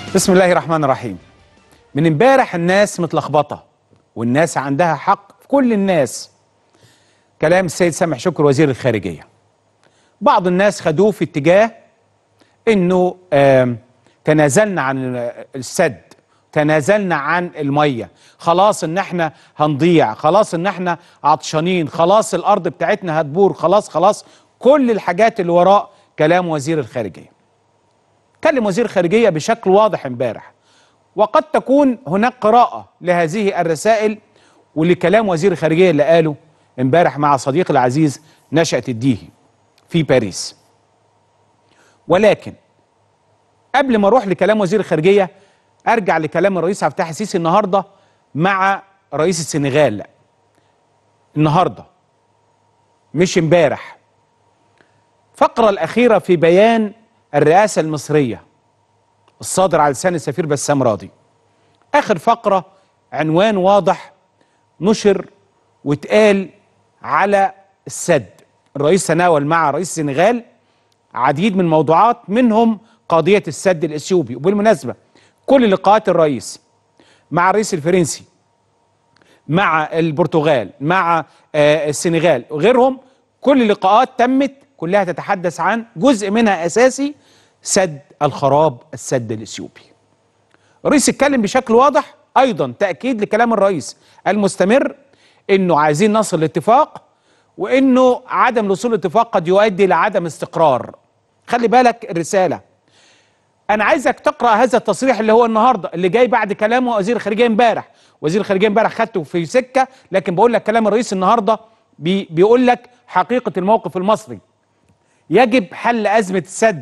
بسم الله الرحمن الرحيم من امبارح الناس متلخبطه والناس عندها حق كل الناس كلام السيد سامح شكر وزير الخارجيه بعض الناس خدوه في اتجاه انه آم، تنازلنا عن السد تنازلنا عن الميه خلاص ان احنا هنضيع خلاص ان احنا عطشانين خلاص الارض بتاعتنا هتبور خلاص خلاص كل الحاجات اللي وراء كلام وزير الخارجيه كلم وزير الخارجيه بشكل واضح امبارح وقد تكون هناك قراءه لهذه الرسائل ولكلام وزير الخارجيه اللي قاله امبارح مع صديقي العزيز نشأة الديهي في باريس ولكن قبل ما اروح لكلام وزير الخارجيه ارجع لكلام الرئيس عبد الفتاح السيسي النهارده مع رئيس السنغال النهارده مش امبارح الفقره الاخيره في بيان الرئاسه المصريه الصادر على لسان السفير بسام راضي اخر فقره عنوان واضح نشر واتقال على السد الرئيس تناول مع رئيس السنغال عديد من الموضوعات منهم قضية السد الإثيوبي وبالمناسبة كل لقاءات الرئيس مع الرئيس الفرنسي مع البرتغال مع آه، السنغال وغيرهم كل اللقاءات تمت كلها تتحدث عن جزء منها أساسي سد الخراب السد الإثيوبي الرئيس اتكلم بشكل واضح أيضا تأكيد لكلام الرئيس المستمر إنه عايزين نصل لاتفاق وإنه عدم الوصول لاتفاق قد يؤدي لعدم استقرار خلي بالك الرسالة انا عايزك تقرا هذا التصريح اللي هو النهارده اللي جاي بعد كلام وزير الخارجيه امبارح وزير الخارجيه امبارح خدته في سكه لكن بقول لك كلام الرئيس النهارده بي بيقول لك حقيقه الموقف المصري يجب حل ازمه السد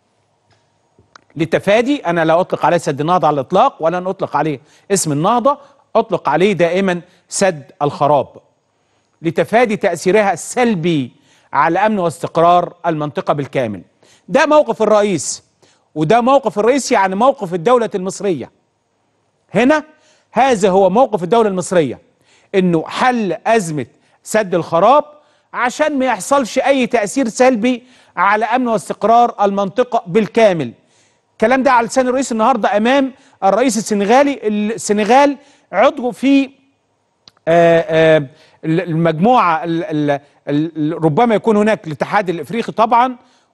للتفادي انا لا اطلق عليه سد النهضه على الاطلاق ولا اطلق عليه اسم النهضه اطلق عليه دائما سد الخراب لتفادي تاثيرها السلبي على امن واستقرار المنطقه بالكامل ده موقف الرئيس وده موقف الرئيس يعني موقف الدولة المصرية هنا هذا هو موقف الدولة المصرية انه حل ازمة سد الخراب عشان ما يحصلش اي تأثير سلبي على امن واستقرار المنطقة بالكامل الكلام ده على لسان الرئيس النهاردة امام الرئيس السنغالي السنغال عضو في آه، آه، المجموعة ال- ال- ال- ربما يكون هناك الاتحاد الافريقي طبعا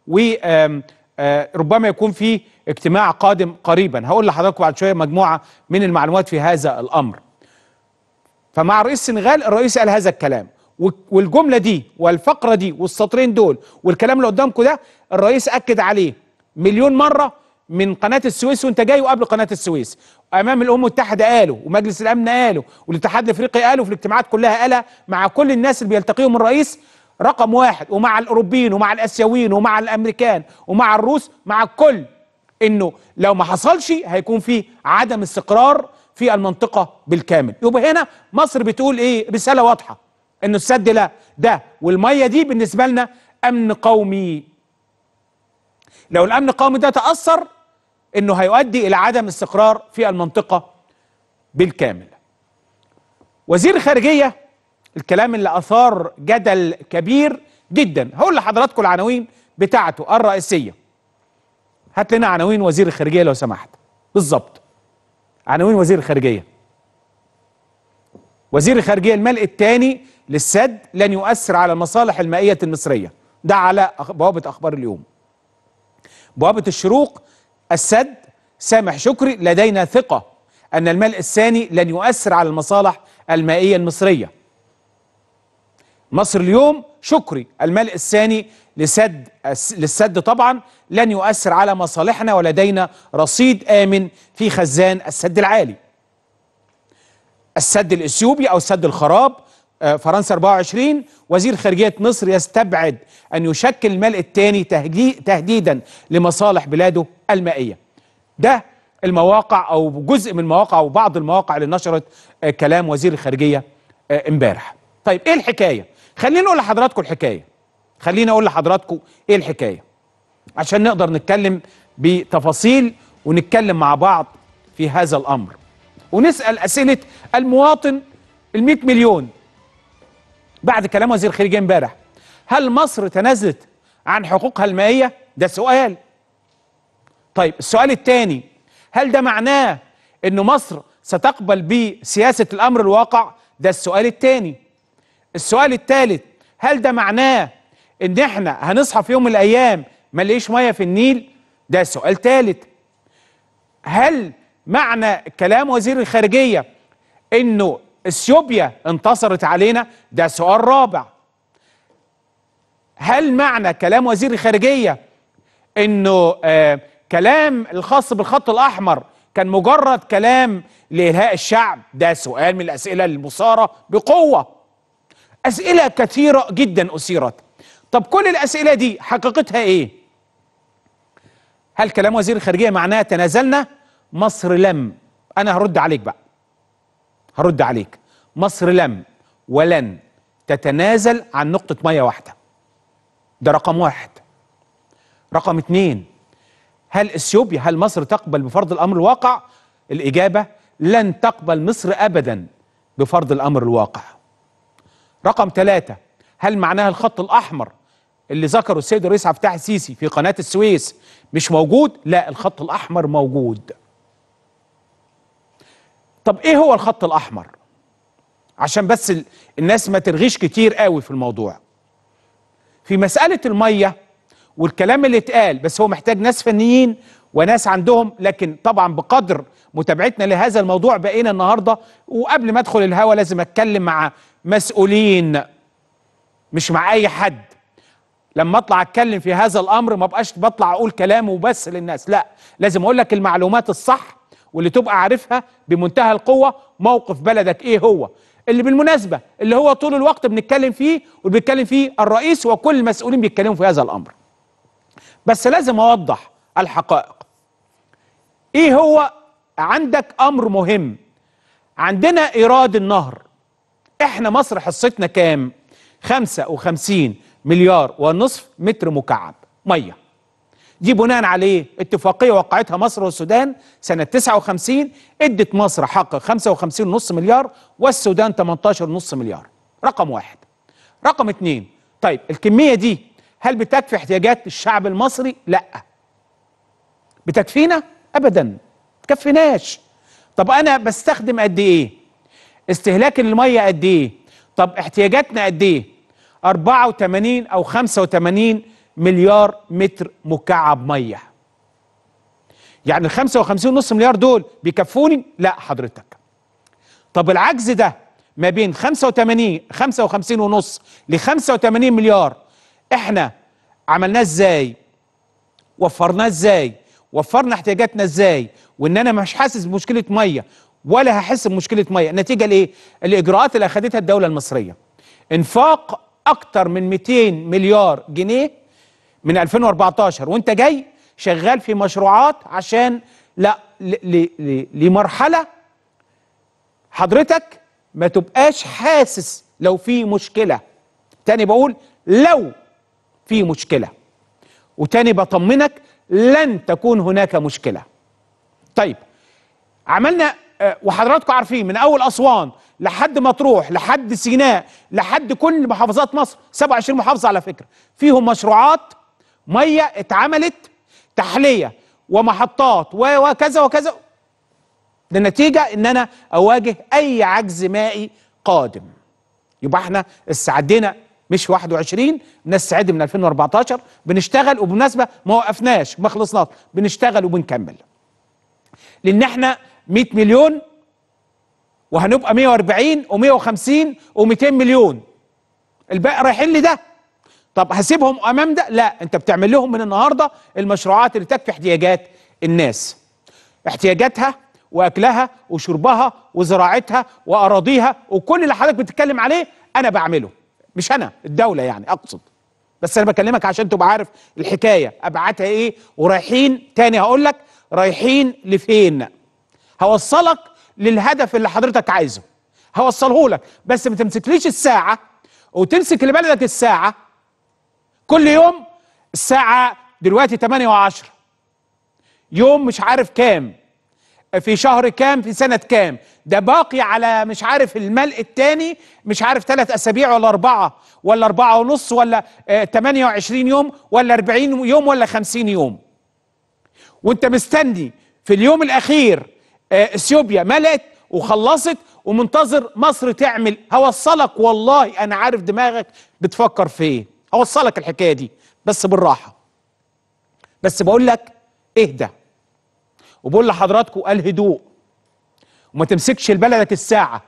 وربما يكون في اجتماع قادم قريبا هقول لحضراتكم بعد شوية مجموعة من المعلومات في هذا الامر فمع رئيس السنغال الرئيس قال هذا الكلام و- والجملة دي والفقرة دي والسطرين دول والكلام اللي قدامكم ده الرئيس أكد عليه مليون مرة من قناة السويس وانت جاي وقبل قناة السويس أمام الأمم المتحدة قالوا ومجلس الأمن قالوا والاتحاد الأفريقي قالوا في الاجتماعات كلها قالها مع كل الناس اللي بيلتقيهم الرئيس رقم واحد ومع الأوروبيين ومع الآسيويين ومع الأمريكان ومع الروس مع الكل انه لو ما حصلش هيكون في عدم استقرار في المنطقه بالكامل يبقى هنا مصر بتقول ايه رساله واضحه انه السد لا ده والميه دي بالنسبه لنا امن قومي لو الامن القومي ده تاثر انه هيؤدي الى عدم استقرار في المنطقه بالكامل وزير الخارجيه الكلام اللي اثار جدل كبير جدا هقول لحضراتكم العناوين بتاعته الرئيسيه هات لنا عناوين وزير الخارجيه لو سمحت بالظبط عناوين وزير الخارجيه وزير الخارجيه الملء الثاني للسد لن يؤثر على المصالح المائيه المصريه ده على أخ- بوابه اخبار اليوم بوابه الشروق السد سامح شكري لدينا ثقه ان الملء الثاني لن يؤثر على المصالح المائيه المصريه مصر اليوم شكري الملء الثاني لسد للسد طبعا لن يؤثر على مصالحنا ولدينا رصيد آمن في خزان السد العالي السد الإثيوبي أو السد الخراب آه، فرنسا 24 وزير خارجية مصر يستبعد أن يشكل الملء الثاني تهدي- تهديدا لمصالح بلاده المائية ده المواقع أو جزء من المواقع أو بعض المواقع اللي نشرت آه، كلام وزير الخارجية آه، امبارح طيب ايه الحكايه خليني اقول لحضراتكم الحكايه خليني اقول لحضراتكم ايه الحكايه عشان نقدر نتكلم بتفاصيل ونتكلم مع بعض في هذا الامر ونسال اسئله المواطن ال 100 مليون بعد كلام وزير الخارجيه امبارح هل مصر تنازلت عن حقوقها المائيه ده سؤال طيب السؤال الثاني هل ده معناه ان مصر ستقبل بسياسه الامر الواقع ده السؤال الثاني السؤال الثالث هل ده معناه ان احنا هنصحى في يوم من الايام ما نلاقيش ميه في النيل ده سؤال ثالث هل معنى كلام وزير الخارجيه انه اثيوبيا انتصرت علينا ده سؤال رابع هل معنى كلام وزير الخارجيه انه آه كلام الخاص بالخط الاحمر كان مجرد كلام لإلهاء الشعب ده سؤال من الأسئلة المثارة بقوة أسئلة كثيرة جدا أثيرت طب كل الأسئلة دي حقيقتها إيه هل كلام وزير الخارجية معناه تنازلنا مصر لم أنا هرد عليك بقى هرد عليك مصر لم ولن تتنازل عن نقطة مية واحدة ده رقم واحد رقم اتنين هل اثيوبيا هل مصر تقبل بفرض الامر الواقع الاجابه لن تقبل مصر ابدا بفرض الامر الواقع رقم ثلاثة هل معناها الخط الاحمر اللي ذكره السيد الرئيس عبد الفتاح السيسي في قناه السويس مش موجود لا الخط الاحمر موجود طب ايه هو الخط الاحمر عشان بس الناس ما ترغيش كتير قوي في الموضوع في مساله الميه والكلام اللي اتقال بس هو محتاج ناس فنيين وناس عندهم لكن طبعا بقدر متابعتنا لهذا الموضوع بقينا النهارده وقبل ما ادخل الهوا لازم اتكلم مع مسؤولين مش مع اي حد لما اطلع اتكلم في هذا الامر ما بقاش بطلع اقول كلام وبس للناس لا لازم اقول لك المعلومات الصح واللي تبقى عارفها بمنتهى القوه موقف بلدك ايه هو اللي بالمناسبه اللي هو طول الوقت بنتكلم فيه وبيتكلم فيه الرئيس وكل المسؤولين بيتكلموا في هذا الامر بس لازم اوضح الحقائق ايه هو عندك امر مهم عندنا ايراد النهر احنا مصر حصتنا كام 55 مليار ونصف متر مكعب ميه دي بناء عليه اتفاقيه وقعتها مصر والسودان سنه 59 ادت مصر حق 55 نص مليار والسودان 18 نص مليار رقم واحد رقم اتنين طيب الكميه دي هل بتكفي احتياجات الشعب المصري؟ لا بتكفينا؟ ابدا تكفيناش طب انا بستخدم قد ايه؟ استهلاك الميه قد ايه؟ طب احتياجاتنا قد ايه؟ 84 او 85 مليار متر مكعب ميه يعني ال 55 نص مليار دول بيكفوني؟ لا حضرتك طب العجز ده ما بين 85 55 ونص ل 85 مليار احنا عملناه ازاي وفرناه ازاي وفرنا احتياجاتنا ازاي وان انا مش حاسس بمشكله ميه ولا هحس بمشكله ميه النتيجه لايه الاجراءات اللي اخذتها الدوله المصريه انفاق اكتر من 200 مليار جنيه من 2014 وانت جاي شغال في مشروعات عشان لا لمرحله حضرتك ما تبقاش حاسس لو في مشكله تاني بقول لو في مشكله وتاني بطمنك لن تكون هناك مشكله طيب عملنا وحضراتكم عارفين من اول اسوان لحد مطروح لحد سيناء لحد كل محافظات مصر 27 محافظه على فكره فيهم مشروعات ميه اتعملت تحليه ومحطات وكذا وكذا النتيجه ان انا اواجه اي عجز مائي قادم يبقى احنا استعدينا مش 21 بنستعد من 2014 بنشتغل وبالمناسبه ما وقفناش ما خلصناش بنشتغل وبنكمل لان احنا 100 مليون وهنبقى 140 و150 و200 مليون الباقي رايحين لده طب هسيبهم امام ده لا انت بتعمل لهم من النهارده المشروعات اللي تكفي احتياجات الناس احتياجاتها واكلها وشربها وزراعتها واراضيها وكل اللي حضرتك بتتكلم عليه انا بعمله مش انا الدوله يعني اقصد بس انا بكلمك عشان تبقى عارف الحكايه ابعادها ايه ورايحين تاني هقول لك رايحين لفين هوصلك للهدف اللي حضرتك عايزه هوصله لك بس ما تمسكليش الساعه وتمسك لبلدك الساعه كل يوم الساعه دلوقتي 8 و10 يوم مش عارف كام في شهر كام في سنة كام ده باقي على مش عارف الملء التاني مش عارف ثلاث أسابيع ولا أربعة ولا أربعة ونص ولا اه 28 يوم ولا 40 يوم ولا 50 يوم وانت مستني في اليوم الاخير آه، اثيوبيا ملأت وخلصت ومنتظر مصر تعمل هوصلك والله انا عارف دماغك بتفكر في ايه هوصلك الحكايه دي بس بالراحه بس بقول لك اهدى وبقول لحضراتكم الهدوء وما تمسكش لبلدك الساعه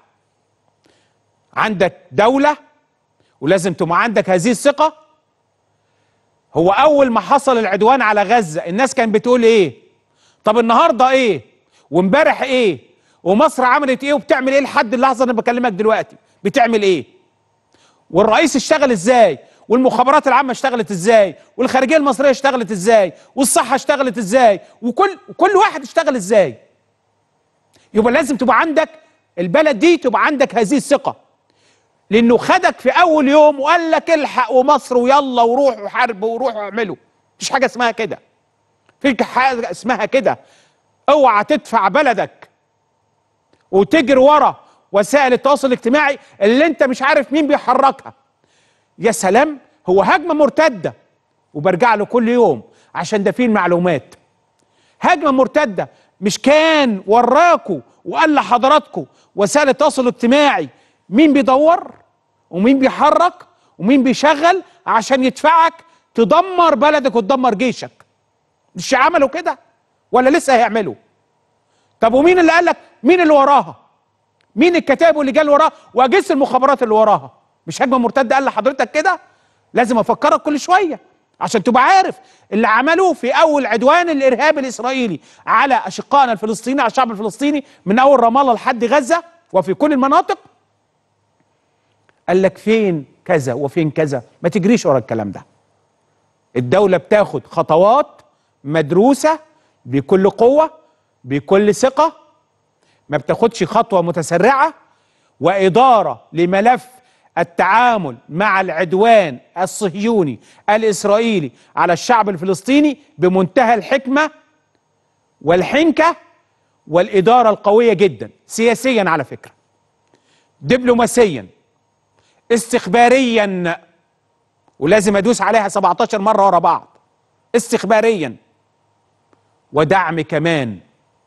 عندك دوله ولازم تبقى عندك هذه الثقه هو اول ما حصل العدوان على غزه الناس كانت بتقول ايه طب النهارده ايه وامبارح ايه ومصر عملت ايه وبتعمل ايه لحد اللحظه اللي انا بكلمك دلوقتي بتعمل ايه والرئيس اشتغل ازاي والمخابرات العامه اشتغلت ازاي والخارجيه المصريه اشتغلت ازاي والصحه اشتغلت ازاي وكل كل واحد اشتغل ازاي يبقى لازم تبقى عندك البلد دي تبقى عندك هذه الثقه لانه خدك في اول يوم وقال لك الحق ومصر ويلا وروح وحارب وروح واعملوا مفيش حاجه اسمها كده في حاجه اسمها كده اوعى تدفع بلدك وتجري ورا وسائل التواصل الاجتماعي اللي انت مش عارف مين بيحركها يا سلام هو هجمه مرتده وبرجع له كل يوم عشان ده فيه المعلومات هجمه مرتده مش كان وراكوا وقال لحضراتكم وسائل التواصل الاجتماعي مين بيدور ومين بيحرك ومين بيشغل عشان يدفعك تدمر بلدك وتدمر جيشك مش عملوا كده ولا لسه هيعملوا طب ومين اللي قال لك مين اللي وراها مين الكتائب اللي جال وراها واجهزه المخابرات اللي وراها مش هجمه مرتده قال لحضرتك كده لازم افكرك كل شويه عشان تبقى عارف اللي عملوه في اول عدوان الارهاب الاسرائيلي على اشقائنا الفلسطينيين على الشعب الفلسطيني من اول رام الله لحد غزه وفي كل المناطق قال لك فين كذا وفين كذا ما تجريش ورا الكلام ده الدولة بتاخد خطوات مدروسة بكل قوة بكل ثقة ما بتاخدش خطوة متسرعة وإدارة لملف التعامل مع العدوان الصهيوني الإسرائيلي على الشعب الفلسطيني بمنتهى الحكمة والحنكة والإدارة القوية جدا سياسيا على فكرة دبلوماسيا استخباريا ولازم ادوس عليها 17 مره ورا بعض استخباريا ودعم كمان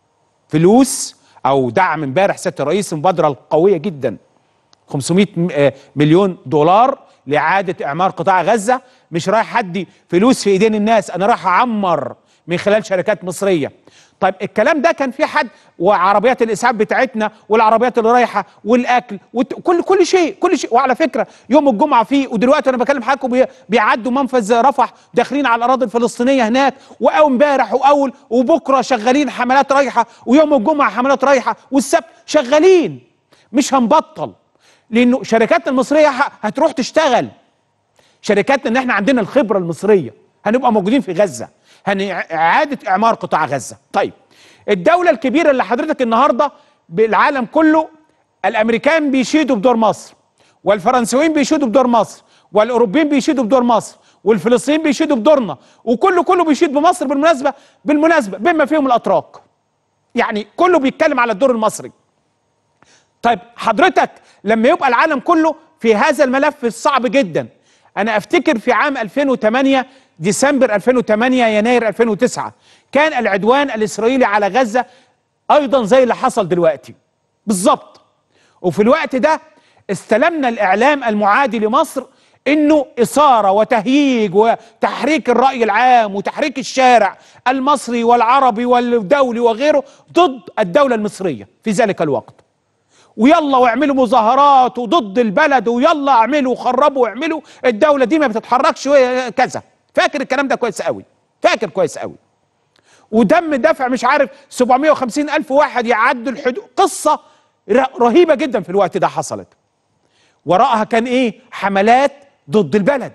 فلوس او دعم امبارح سياده الرئيس المبادره القويه جدا 500 م- آه مليون دولار لاعاده اعمار قطاع غزه مش رايح حد فلوس في ايدين الناس انا رايح اعمر من خلال شركات مصريه طيب الكلام ده كان في حد وعربيات الاسعاف بتاعتنا والعربيات اللي رايحه والاكل وكل كل شيء كل شيء وعلى فكره يوم الجمعه فيه ودلوقتي انا بكلم حضراتكم بي- بيعدوا منفذ رفح داخلين على الاراضي الفلسطينيه هناك واول امبارح واول وبكره شغالين حملات رايحه ويوم الجمعه حملات رايحه والسبت شغالين مش هنبطل لانه شركاتنا المصريه ه- هتروح تشتغل شركاتنا ان احنا عندنا الخبره المصريه هنبقى موجودين في غزه هن اعاده اعمار قطاع غزه طيب الدوله الكبيره اللي حضرتك النهارده بالعالم كله الامريكان بيشيدوا بدور مصر والفرنسيين بيشيدوا بدور مصر والاوروبيين بيشيدوا بدور مصر والفلسطينيين بيشيدوا بدورنا وكله كله بيشيد بمصر بالمناسبه بالمناسبه بما فيهم الاتراك يعني كله بيتكلم على الدور المصري طيب حضرتك لما يبقى العالم كله في هذا الملف الصعب جدا انا افتكر في عام 2008 ديسمبر 2008 يناير 2009 كان العدوان الاسرائيلي على غزه ايضا زي اللي حصل دلوقتي بالظبط وفي الوقت ده استلمنا الاعلام المعادي لمصر انه اثاره وتهييج وتحريك الراي العام وتحريك الشارع المصري والعربي والدولي وغيره ضد الدوله المصريه في ذلك الوقت ويلا واعملوا مظاهرات وضد البلد ويلا اعملوا وخربوا واعملوا الدوله دي ما بتتحركش و- كذا فاكر الكلام ده كويس قوي فاكر كويس قوي ودم دفع مش عارف 750 الف واحد يعدوا الحدود قصه ر- رهيبه جدا في الوقت ده حصلت وراءها كان ايه حملات ضد البلد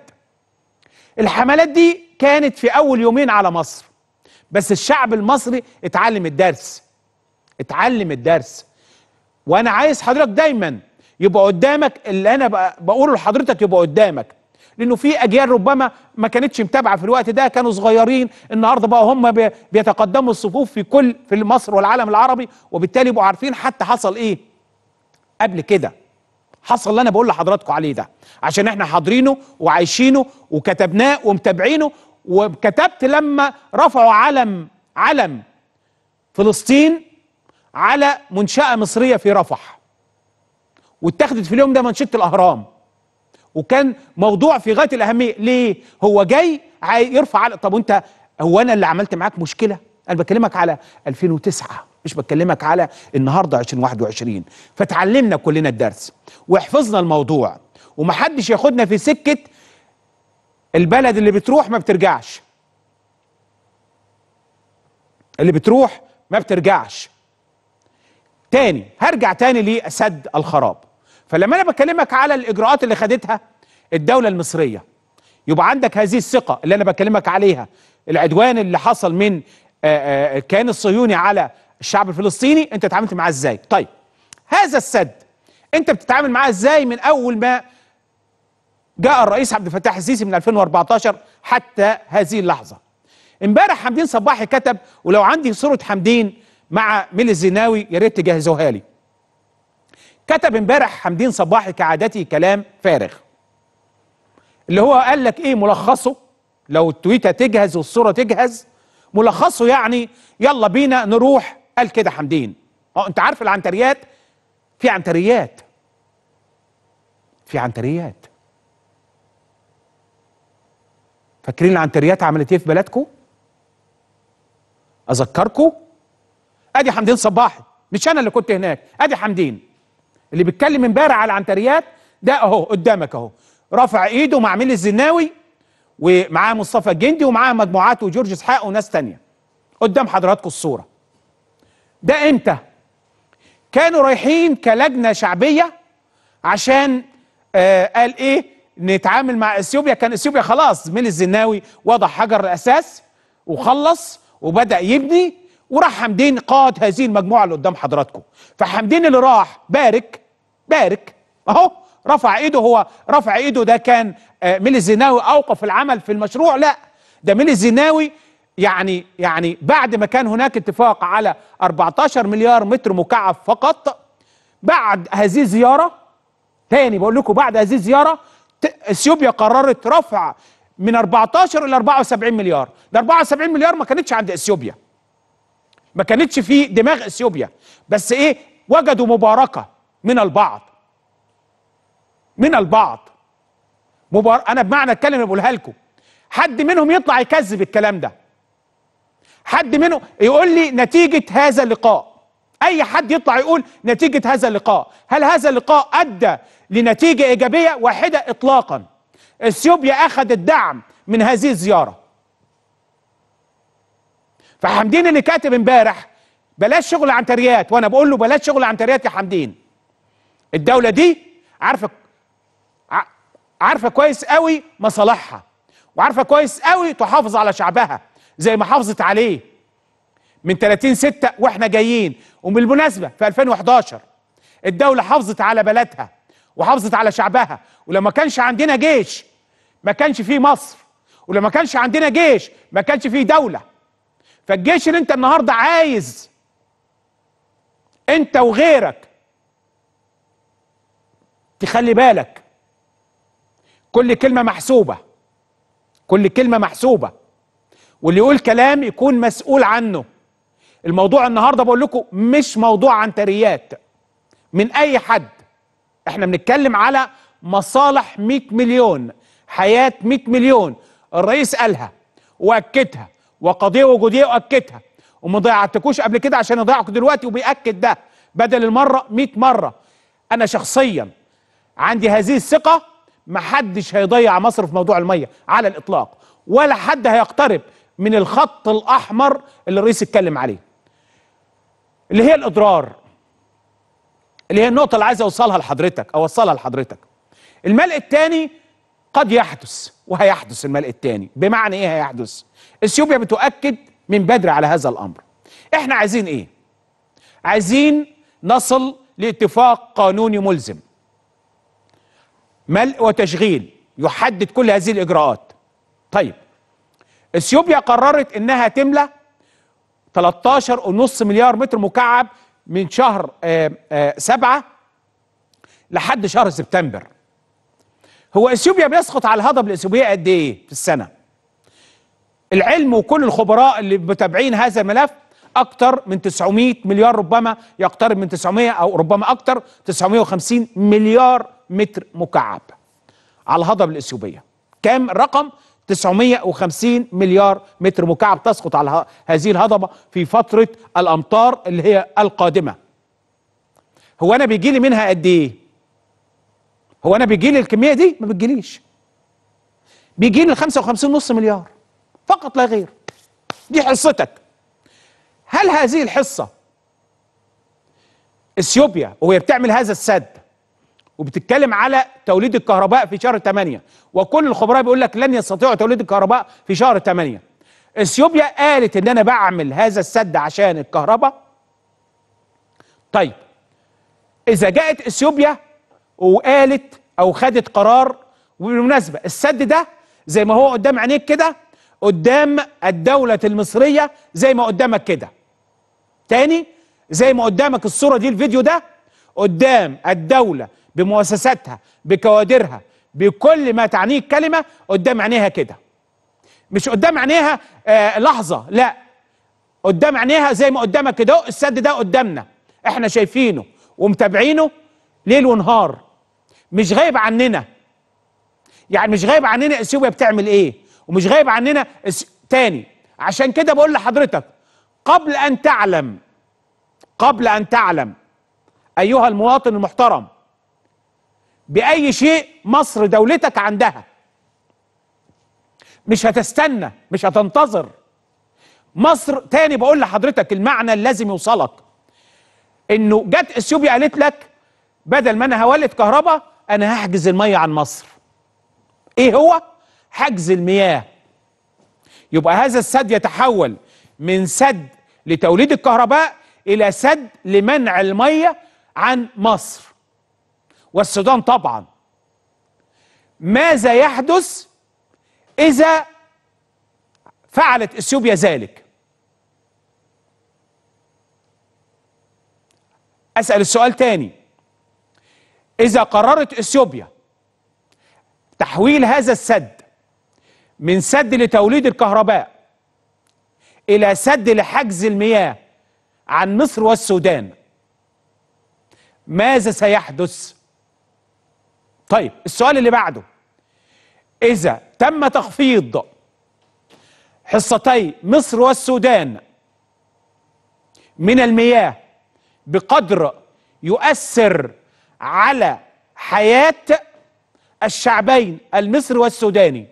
الحملات دي كانت في اول يومين على مصر بس الشعب المصري اتعلم الدرس اتعلم الدرس وانا عايز حضرتك دايما يبقى قدامك اللي انا بق- بقوله لحضرتك يبقى قدامك لانه في اجيال ربما ما كانتش متابعه في الوقت ده كانوا صغيرين النهارده بقى هم بي- بيتقدموا الصفوف في كل في مصر والعالم العربي وبالتالي يبقوا عارفين حتى حصل ايه قبل كده حصل اللي انا بقول لحضراتكم عليه ده عشان احنا حاضرينه وعايشينه وكتبناه ومتابعينه وكتبت لما رفعوا علم علم فلسطين على منشأة مصرية في رفح واتخذت في اليوم ده منشطة الأهرام وكان موضوع في غاية الأهمية ليه؟ هو جاي عاي- يرفع على طب وأنت هو أنا اللي عملت معاك مشكلة؟ أنا بكلمك على 2009 مش بكلمك على النهارده 2021 فتعلمنا كلنا الدرس وحفظنا الموضوع ومحدش ياخدنا في سكة البلد اللي بتروح ما بترجعش اللي بتروح ما بترجعش تاني هرجع تاني لسد الخراب فلما انا بكلمك على الاجراءات اللي خدتها الدوله المصريه يبقى عندك هذه الثقه اللي انا بكلمك عليها العدوان اللي حصل من آه، آه، الكيان الصهيوني على الشعب الفلسطيني انت اتعاملت معاه ازاي طيب هذا السد انت بتتعامل معاه ازاي من اول ما جاء الرئيس عبد الفتاح السيسي من 2014 حتى هذه اللحظه امبارح حمدين صباحي كتب ولو عندي صوره حمدين مع ميلي الزناوي يا ريت تجهزوها لي كتب امبارح حمدين صباحي كعادته كلام فارغ اللي هو قال لك ايه ملخصه لو التويته تجهز والصوره تجهز ملخصه يعني يلا بينا نروح قال كده حمدين اه انت عارف العنتريات في عنتريات في عنتريات فاكرين العنتريات عملت ايه في بلدكم اذكركم ادي حمدين صباحي مش انا اللي كنت هناك ادي حمدين اللي بيتكلم امبارح على العنتريات ده اهو قدامك اهو رافع ايده مع ميلي الزناوي ومعاه مصطفى الجندي ومعاه مجموعات وجورج اسحاق وناس تانية قدام حضراتكم الصورة ده امتى كانوا رايحين كلجنة شعبية عشان آه قال ايه نتعامل مع اثيوبيا كان اثيوبيا خلاص ميلي الزناوي وضع حجر الاساس وخلص وبدأ يبني وراح حمدين قاد هذه المجموعة اللي قدام حضراتكم فحمدين اللي راح بارك بارك اهو رفع ايده هو رفع ايده ده كان آه، ميلي الزناوي اوقف العمل في المشروع لا ده ميلي الزناوي يعني يعني بعد ما كان هناك اتفاق على 14 مليار متر مكعب فقط بعد هذه الزياره تاني بقول لكم بعد هذه الزياره ت- اثيوبيا قررت رفع من 14 الى 74 مليار ده 74 مليار ما كانتش عند اثيوبيا ما كانتش في دماغ اثيوبيا بس ايه وجدوا مباركه من البعض من البعض مبار... انا بمعنى الكلمه اللي بقولها لكم حد منهم يطلع يكذب الكلام ده حد منهم يقول لي نتيجه هذا اللقاء اي حد يطلع يقول نتيجه هذا اللقاء هل هذا اللقاء ادى لنتيجه ايجابيه واحده اطلاقا اثيوبيا اخذت دعم من هذه الزياره فحمدين اللي كاتب امبارح بلاش شغل عنتريات وانا بقول له بلاش شغل عنتريات يا حمدين الدوله دي عارفه ع- عارفه كويس قوي مصالحها وعارفه كويس قوي تحافظ على شعبها زي ما حافظت عليه من 30 6 واحنا جايين وبالمناسبه في 2011 الدوله حافظت على بلدها وحافظت على شعبها ولما كانش عندنا جيش ما كانش فيه مصر ولما كانش عندنا جيش ما كانش فيه دوله فالجيش اللي انت النهارده عايز انت وغيرك تخلي بالك كل كلمه محسوبه كل كلمه محسوبه واللي يقول كلام يكون مسؤول عنه الموضوع النهارده بقول لكم مش موضوع عنتريات من اي حد احنا بنتكلم على مصالح 100 مليون حياه 100 مليون الرئيس قالها واكدها وقضيه وجوديه واكدها وما ضيعتكوش قبل كده عشان يضيعكم دلوقتي وبياكد ده بدل المره 100 مره انا شخصيا عندي هذه الثقه محدش هيضيع مصر في موضوع الميه على الاطلاق ولا حد هيقترب من الخط الاحمر اللي الرئيس اتكلم عليه اللي هي الاضرار اللي هي النقطه اللي عايز اوصلها لحضرتك اوصلها لحضرتك الملء الثاني قد يحدث وهيحدث الملء الثاني بمعنى ايه هيحدث اثيوبيا بتؤكد من بدري على هذا الامر احنا عايزين ايه عايزين نصل لاتفاق قانوني ملزم ملء وتشغيل يحدد كل هذه الاجراءات طيب اثيوبيا قررت انها تملى 13.5 مليار متر مكعب من شهر آه، آه، سبعة لحد شهر سبتمبر هو اثيوبيا بيسقط على الهضبه الاثيوبيه قد ايه في السنه العلم وكل الخبراء اللي متابعين هذا الملف اكتر من 900 مليار ربما يقترب من 900 او ربما اكتر 950 مليار متر مكعب على الهضبه الاثيوبيه كام الرقم 950 مليار متر مكعب تسقط على ه- هذه الهضبه في فتره الامطار اللي هي القادمه هو انا بيجي لي منها قد ايه هو انا بيجي لي الكميه دي ما بتجيليش بيجي لي 55 نص مليار فقط لا غير دي حصتك هل هذه الحصه اثيوبيا وهي بتعمل هذا السد وبتتكلم على توليد الكهرباء في شهر 8 وكل الخبراء بيقول لك لن يستطيعوا توليد الكهرباء في شهر 8 اثيوبيا قالت ان انا بعمل هذا السد عشان الكهرباء طيب اذا جاءت اثيوبيا وقالت او خدت قرار وبالمناسبه السد ده زي ما هو قدام عينيك كده قدام الدوله المصريه زي ما قدامك كده تاني زي ما قدامك الصوره دي الفيديو ده قدام الدوله بمؤسساتها بكوادرها بكل ما تعنيه الكلمه قدام عينيها كده مش قدام عينيها آه لحظه لا قدام عينيها زي ما قدامك كده السد ده قدامنا احنا شايفينه ومتابعينه ليل ونهار مش غايب عننا يعني مش غايب عننا اثيوبيا بتعمل ايه ومش غايب عننا إس... تاني عشان كده بقول لحضرتك قبل ان تعلم قبل ان تعلم ايها المواطن المحترم باي شيء مصر دولتك عندها مش هتستنى مش هتنتظر مصر تاني بقول لحضرتك المعنى اللي لازم يوصلك انه جت اثيوبيا قالت لك بدل ما انا هولد كهرباء انا هحجز الميه عن مصر ايه هو حجز المياه يبقى هذا السد يتحول من سد لتوليد الكهرباء الى سد لمنع الميه عن مصر والسودان طبعا ماذا يحدث اذا فعلت اثيوبيا ذلك اسال السؤال تاني اذا قررت اثيوبيا تحويل هذا السد من سد لتوليد الكهرباء الى سد لحجز المياه عن مصر والسودان ماذا سيحدث طيب السؤال اللي بعده اذا تم تخفيض حصتي مصر والسودان من المياه بقدر يؤثر على حياه الشعبين المصري والسوداني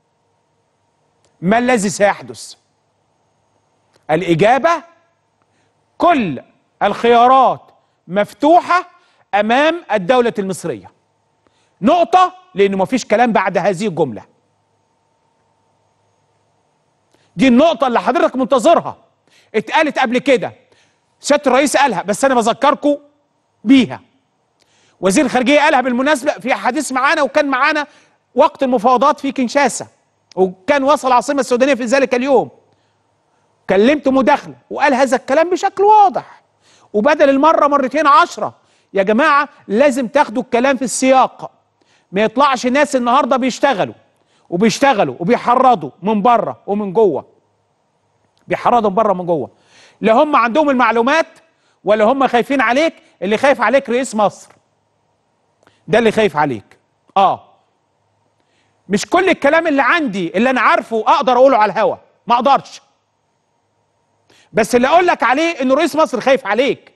ما الذي سيحدث الاجابه كل الخيارات مفتوحه امام الدوله المصريه نقطه لانه مفيش كلام بعد هذه الجمله دي النقطه اللي حضرتك منتظرها اتقالت قبل كده سياده الرئيس قالها بس انا بذكركم بيها وزير الخارجيه قالها بالمناسبه في حديث معانا وكان معانا وقت المفاوضات في كنشاسا وكان وصل العاصمه السودانيه في ذلك اليوم كلمت مداخله وقال هذا الكلام بشكل واضح وبدل المره مرتين عشرة يا جماعه لازم تاخدوا الكلام في السياق ما يطلعش ناس النهارده بيشتغلوا وبيشتغلوا وبيحرضوا من بره ومن جوه بيحرضوا من بره ومن جوه لا هم عندهم المعلومات ولا هم خايفين عليك اللي خايف عليك رئيس مصر ده اللي خايف عليك اه مش كل الكلام اللي عندي اللي انا عارفه اقدر اقوله على الهوا ما اقدرش بس اللي اقول لك عليه ان رئيس مصر خايف عليك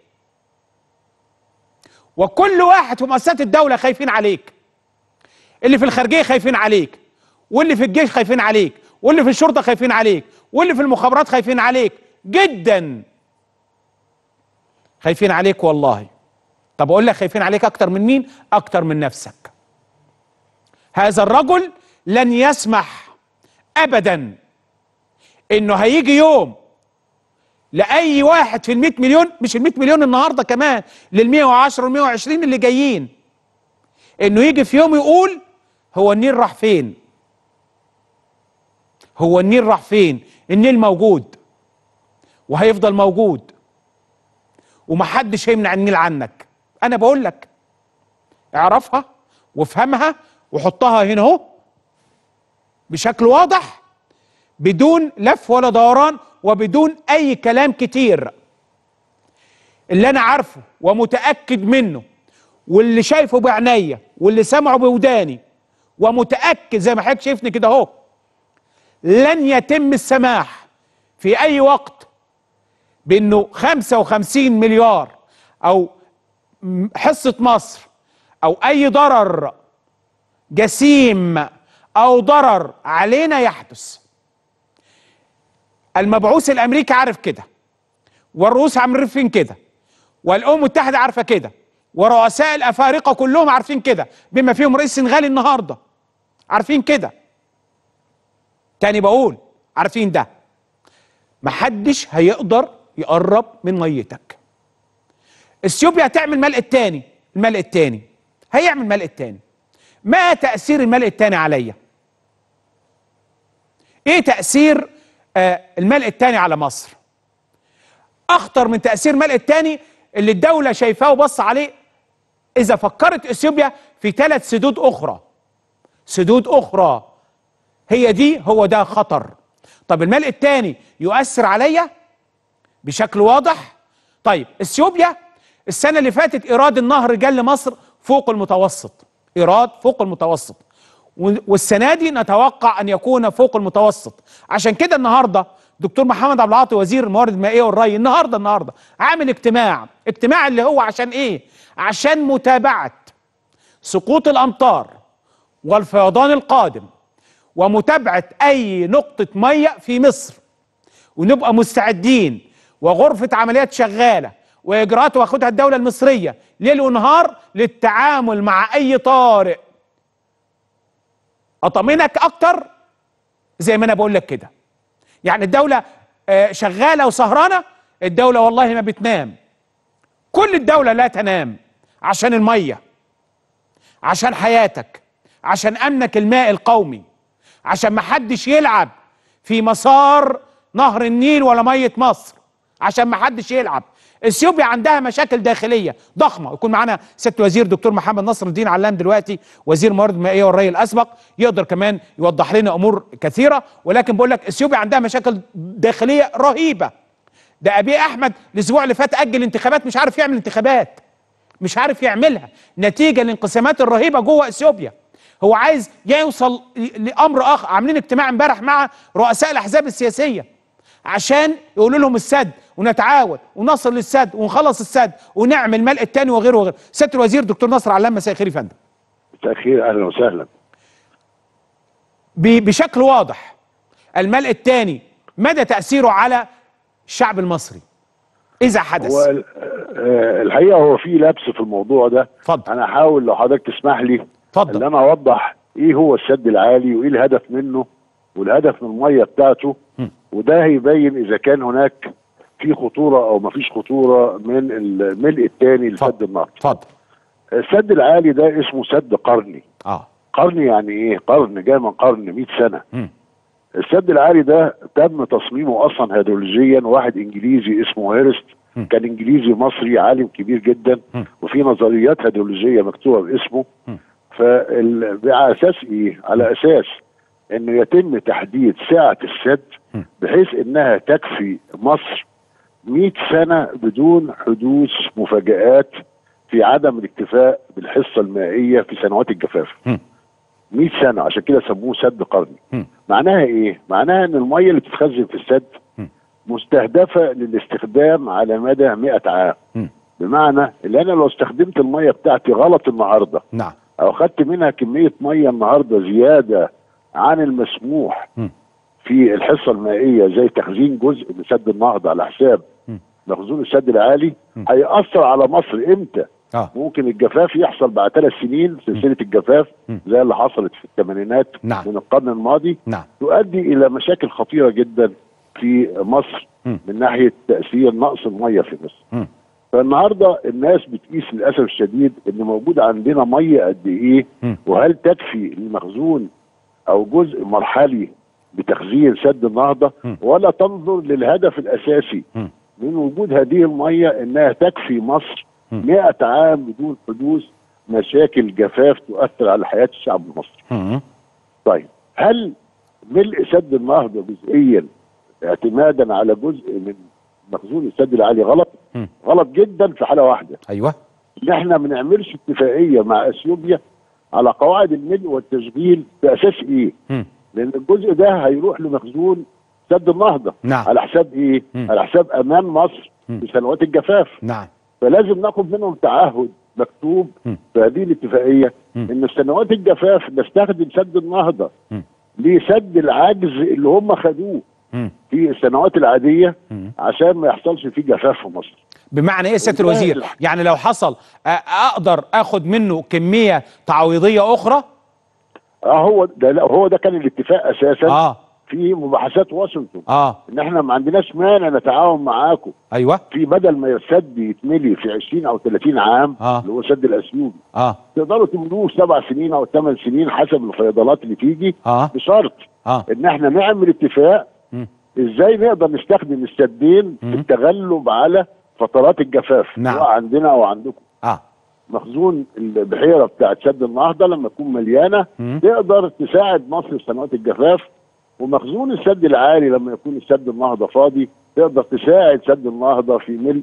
وكل واحد في مؤسسات الدوله خايفين عليك اللي في الخارجيه خايفين عليك واللي في الجيش خايفين عليك واللي في الشرطه خايفين عليك واللي في المخابرات خايفين عليك جدا خايفين عليك والله طب اقول لك خايفين عليك اكتر من مين اكتر من نفسك هذا الرجل لن يسمح ابدا انه هيجي يوم لاي واحد في ال مليون مش ال مليون النهارده كمان لل 110 وال 120 اللي جايين انه يجي في يوم يقول هو النيل راح فين هو النيل راح فين النيل موجود وهيفضل موجود ومحدش هيمنع النيل عنك انا بقول لك اعرفها وافهمها وحطها هنا اهو بشكل واضح بدون لف ولا دوران وبدون اي كلام كتير اللي انا عارفه ومتاكد منه واللي شايفه بعينيا واللي سمعه بوداني ومتاكد زي ما حضرتك شايفني كده اهو لن يتم السماح في اي وقت بانه 55 مليار او حصه مصر او اي ضرر جسيم او ضرر علينا يحدث المبعوث الامريكي عارف كده والروس عارفين كده والامم المتحده عارفه كده ورؤساء الافارقه كلهم عارفين كده بما فيهم رئيس السنغالي النهارده عارفين كده تاني بقول عارفين ده محدش هيقدر يقرب من ميتك اثيوبيا هتعمل ملء التاني الملء التاني هيعمل ملء التاني ما تأثير الملء التاني عليا ايه تأثير آه الملء التاني على مصر اخطر من تأثير الملء التاني اللي الدولة شايفاه وبص عليه اذا فكرت اثيوبيا في ثلاث سدود اخرى سدود اخرى هي دي هو ده خطر طب الملء التاني يؤثر عليا بشكل واضح طيب اثيوبيا السنة اللي فاتت ايراد النهر جه لمصر فوق المتوسط ايراد فوق المتوسط والسنه دي نتوقع ان يكون فوق المتوسط عشان كده النهارده دكتور محمد عبد العاطي وزير الموارد المائيه والري النهارده النهارده عامل اجتماع اجتماع اللي هو عشان ايه عشان متابعه سقوط الامطار والفيضان القادم ومتابعه اي نقطه ميه في مصر ونبقى مستعدين وغرفه عمليات شغاله واجراءات واخدها الدوله المصريه ليل ونهار للتعامل مع اي طارئ اطمنك اكتر زي ما انا بقول لك كده يعني الدوله شغاله وسهرانه الدوله والله ما بتنام كل الدوله لا تنام عشان الميه عشان حياتك عشان امنك الماء القومي عشان ما حدش يلعب في مسار نهر النيل ولا ميه مصر عشان ما حدش يلعب اثيوبيا عندها مشاكل داخليه ضخمه يكون معانا سياده وزير دكتور محمد نصر الدين علام دلوقتي وزير الموارد المائيه والري الاسبق يقدر كمان يوضح لنا امور كثيره ولكن بقول لك اثيوبيا عندها مشاكل داخليه رهيبه ده ابي احمد الاسبوع اللي فات اجل انتخابات مش عارف يعمل انتخابات مش عارف يعملها نتيجه الانقسامات الرهيبه جوه اثيوبيا هو عايز يوصل لامر اخر عاملين اجتماع امبارح مع رؤساء الاحزاب السياسيه عشان يقولوا لهم السد ونتعاون ونصل للسد ونخلص السد ونعمل ملء التاني وغيره وغيره سياده الوزير دكتور نصر علام مساء الخير يا فندم مساء الخير اهلا وسهلا بشكل واضح الملء الثاني مدى تاثيره على الشعب المصري اذا حدث هو الحقيقه هو في لبس في الموضوع ده اتفضل انا هحاول لو حضرتك تسمح لي اتفضل ان انا اوضح ايه هو السد العالي وايه الهدف منه والهدف من الميه بتاعته م. وده هيبين اذا كان هناك في خطوره او ما فيش خطوره من الملء الثاني لسد النهر اتفضل السد العالي ده اسمه سد قرني اه قرن يعني ايه قرن جاي من قرن 100 سنه م. السد العالي ده تم تصميمه اصلا هيدرولوجيا واحد انجليزي اسمه هيرست م. كان انجليزي مصري عالم كبير جدا م. وفي نظريات هيدرولوجيه مكتوبه باسمه م. فال... على اساس ايه؟ على اساس انه يتم تحديد سعه السد م. بحيث انها تكفي مصر 100 سنه بدون حدوث مفاجآت في عدم الاكتفاء بالحصه المائيه في سنوات الجفاف. م. 100 سنه عشان كده سموه سد قرني. م. معناها ايه؟ معناها ان الميه اللي بتتخزن في السد م. مستهدفه للاستخدام على مدى 100 عام. م. بمعنى ان انا لو استخدمت الميه بتاعتي غلط النهارده نعم او خدت منها كميه ميه النهارده زياده عن المسموح م. في الحصه المائيه زي تخزين جزء من سد النهضه على حساب م. مخزون السد العالي م. هيأثر على مصر امتى؟ اه ممكن الجفاف يحصل بعد ثلاث سنين سلسله الجفاف م. زي اللي حصلت في الثمانينات نعم. من القرن الماضي نعم تؤدي الى مشاكل خطيره جدا في مصر م. من ناحيه تاثير نقص الميه في مصر. م. فالنهارده الناس بتقيس للاسف الشديد ان موجود عندنا ميه قد ايه م. وهل تكفي للمخزون او جزء مرحلي بتخزين سد النهضه م. ولا تنظر للهدف الاساسي م. من وجود هذه الميه انها تكفي مصر م. 100 عام بدون حدوث مشاكل جفاف تؤثر على حياه الشعب المصري. م. طيب هل ملء سد النهضه جزئيا اعتمادا على جزء من مخزون السد العالي غلط مم. غلط جدا في حاله واحده ايوه ان احنا ما نعملش اتفاقيه مع اثيوبيا على قواعد الملء والتشغيل باساس ايه؟ مم. لان الجزء ده هيروح لمخزون سد النهضه نعم. على حساب ايه؟ مم. على حساب امان مصر مم. في سنوات الجفاف نعم فلازم ناخد منهم تعهد مكتوب مم. في هذه الاتفاقيه مم. ان في سنوات الجفاف نستخدم سد النهضه مم. لسد العجز اللي هم خدوه مم. في السنوات العاديه مم. عشان ما يحصلش فيه جفاف في مصر بمعنى ايه يا سياده والله الوزير الح- يعني لو حصل آه، اقدر اخد منه كميه تعويضيه اخرى اه هو ده لا هو ده كان الاتفاق اساسا اه في مباحثات واشنطن اه ان احنا ما عندناش مانع نتعاون معاكم ايوه في بدل ما السد يتملي في 20 او 30 عام آه. اللي هو سد الاثيوبي اه تقدروا تملوه سبع سنين او ثمان سنين حسب الفيضانات اللي تيجي اه بشرط اه ان احنا نعمل اتفاق مم. ازاي نقدر نستخدم السدين مم. في التغلب على فترات الجفاف نعم. سواء عندنا او عندكم اه مخزون البحيره بتاعت سد النهضه لما تكون مليانه مم. تقدر تساعد مصر في سنوات الجفاف ومخزون السد العالي لما يكون السد النهضه فاضي تقدر تساعد سد النهضه في ملء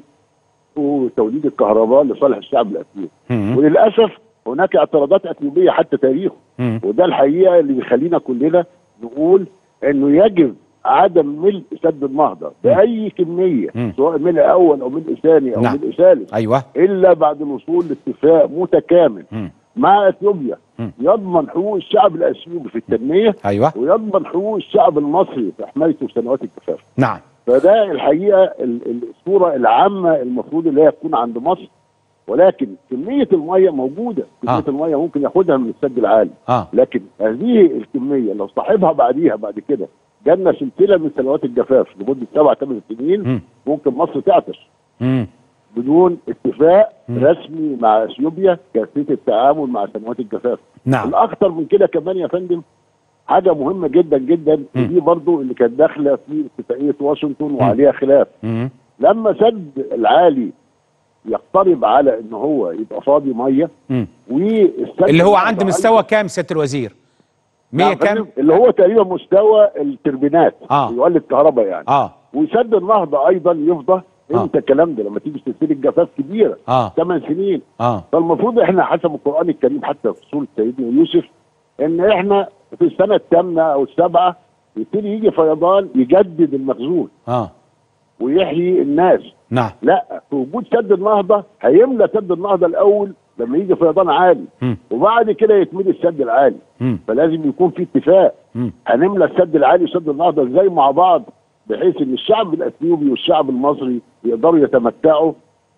وتوليد الكهرباء لصالح الشعب الاثيوبي مم. وللاسف هناك اعتراضات اثيوبيه حتى تاريخه مم. وده الحقيقه اللي بيخلينا كلنا نقول انه يجب عدم ملء سد النهضه باي كميه مم. سواء ملء اول او ملء ثاني او نعم. ملء ثالث ايوه الا بعد الوصول لاتفاق متكامل مم. مع اثيوبيا مم. يضمن حقوق الشعب الاثيوبي في التنميه ايوه ويضمن حقوق الشعب المصري في حمايته في سنوات الجفاف نعم فده الحقيقه ال- ال- الصوره العامه المفروض اللي هي تكون عند مصر ولكن كميه الميه موجوده كميه آه. آه. الميه ممكن ياخدها من السد العالي اه لكن هذه الكميه لو صاحبها بعديها بعد كده جالنا سلسله من سنوات الجفاف لمده سبع ثمان سنين مم. ممكن مصر تعطش مم. بدون اتفاق مم. رسمي مع اثيوبيا كيفيه التعامل مع سنوات الجفاف نعم الاخطر من كده كمان يا فندم حاجه مهمه جدا جدا مم. ودي برضو اللي كانت داخله في اتفاقيه واشنطن وعليها خلاف مم. لما سد العالي يقترب على ان هو يبقى فاضي ميه مم. والسد اللي هو النهضة عند أيضاً- مستوى كام سياده الوزير 100 نعم كام فندم، اللي هو تقريبا مستوى التربينات آه. يولد كهرباء يعني اه وسد النهضه ايضا يفضى آه. امتى الكلام ده لما تيجي سلسله جفاف كبيره اه ثمان سنين اه فالمفروض احنا حسب القران الكريم حتى في سوره سيدنا يوسف ان احنا في السنه الثامنه او السابعه يبتدي يجي فيضان يجدد المخزون اه ويحيي الناس نعم لا في وجود سد النهضه هيملى سد النهضه الاول لما يجي فيضان عالي مم. وبعد كده يتملي السد العالي مم. فلازم يكون في اتفاق مم. هنملى السد العالي وسد النهضه ازاي مع بعض بحيث ان الشعب الاثيوبي والشعب المصري يقدروا يتمتعوا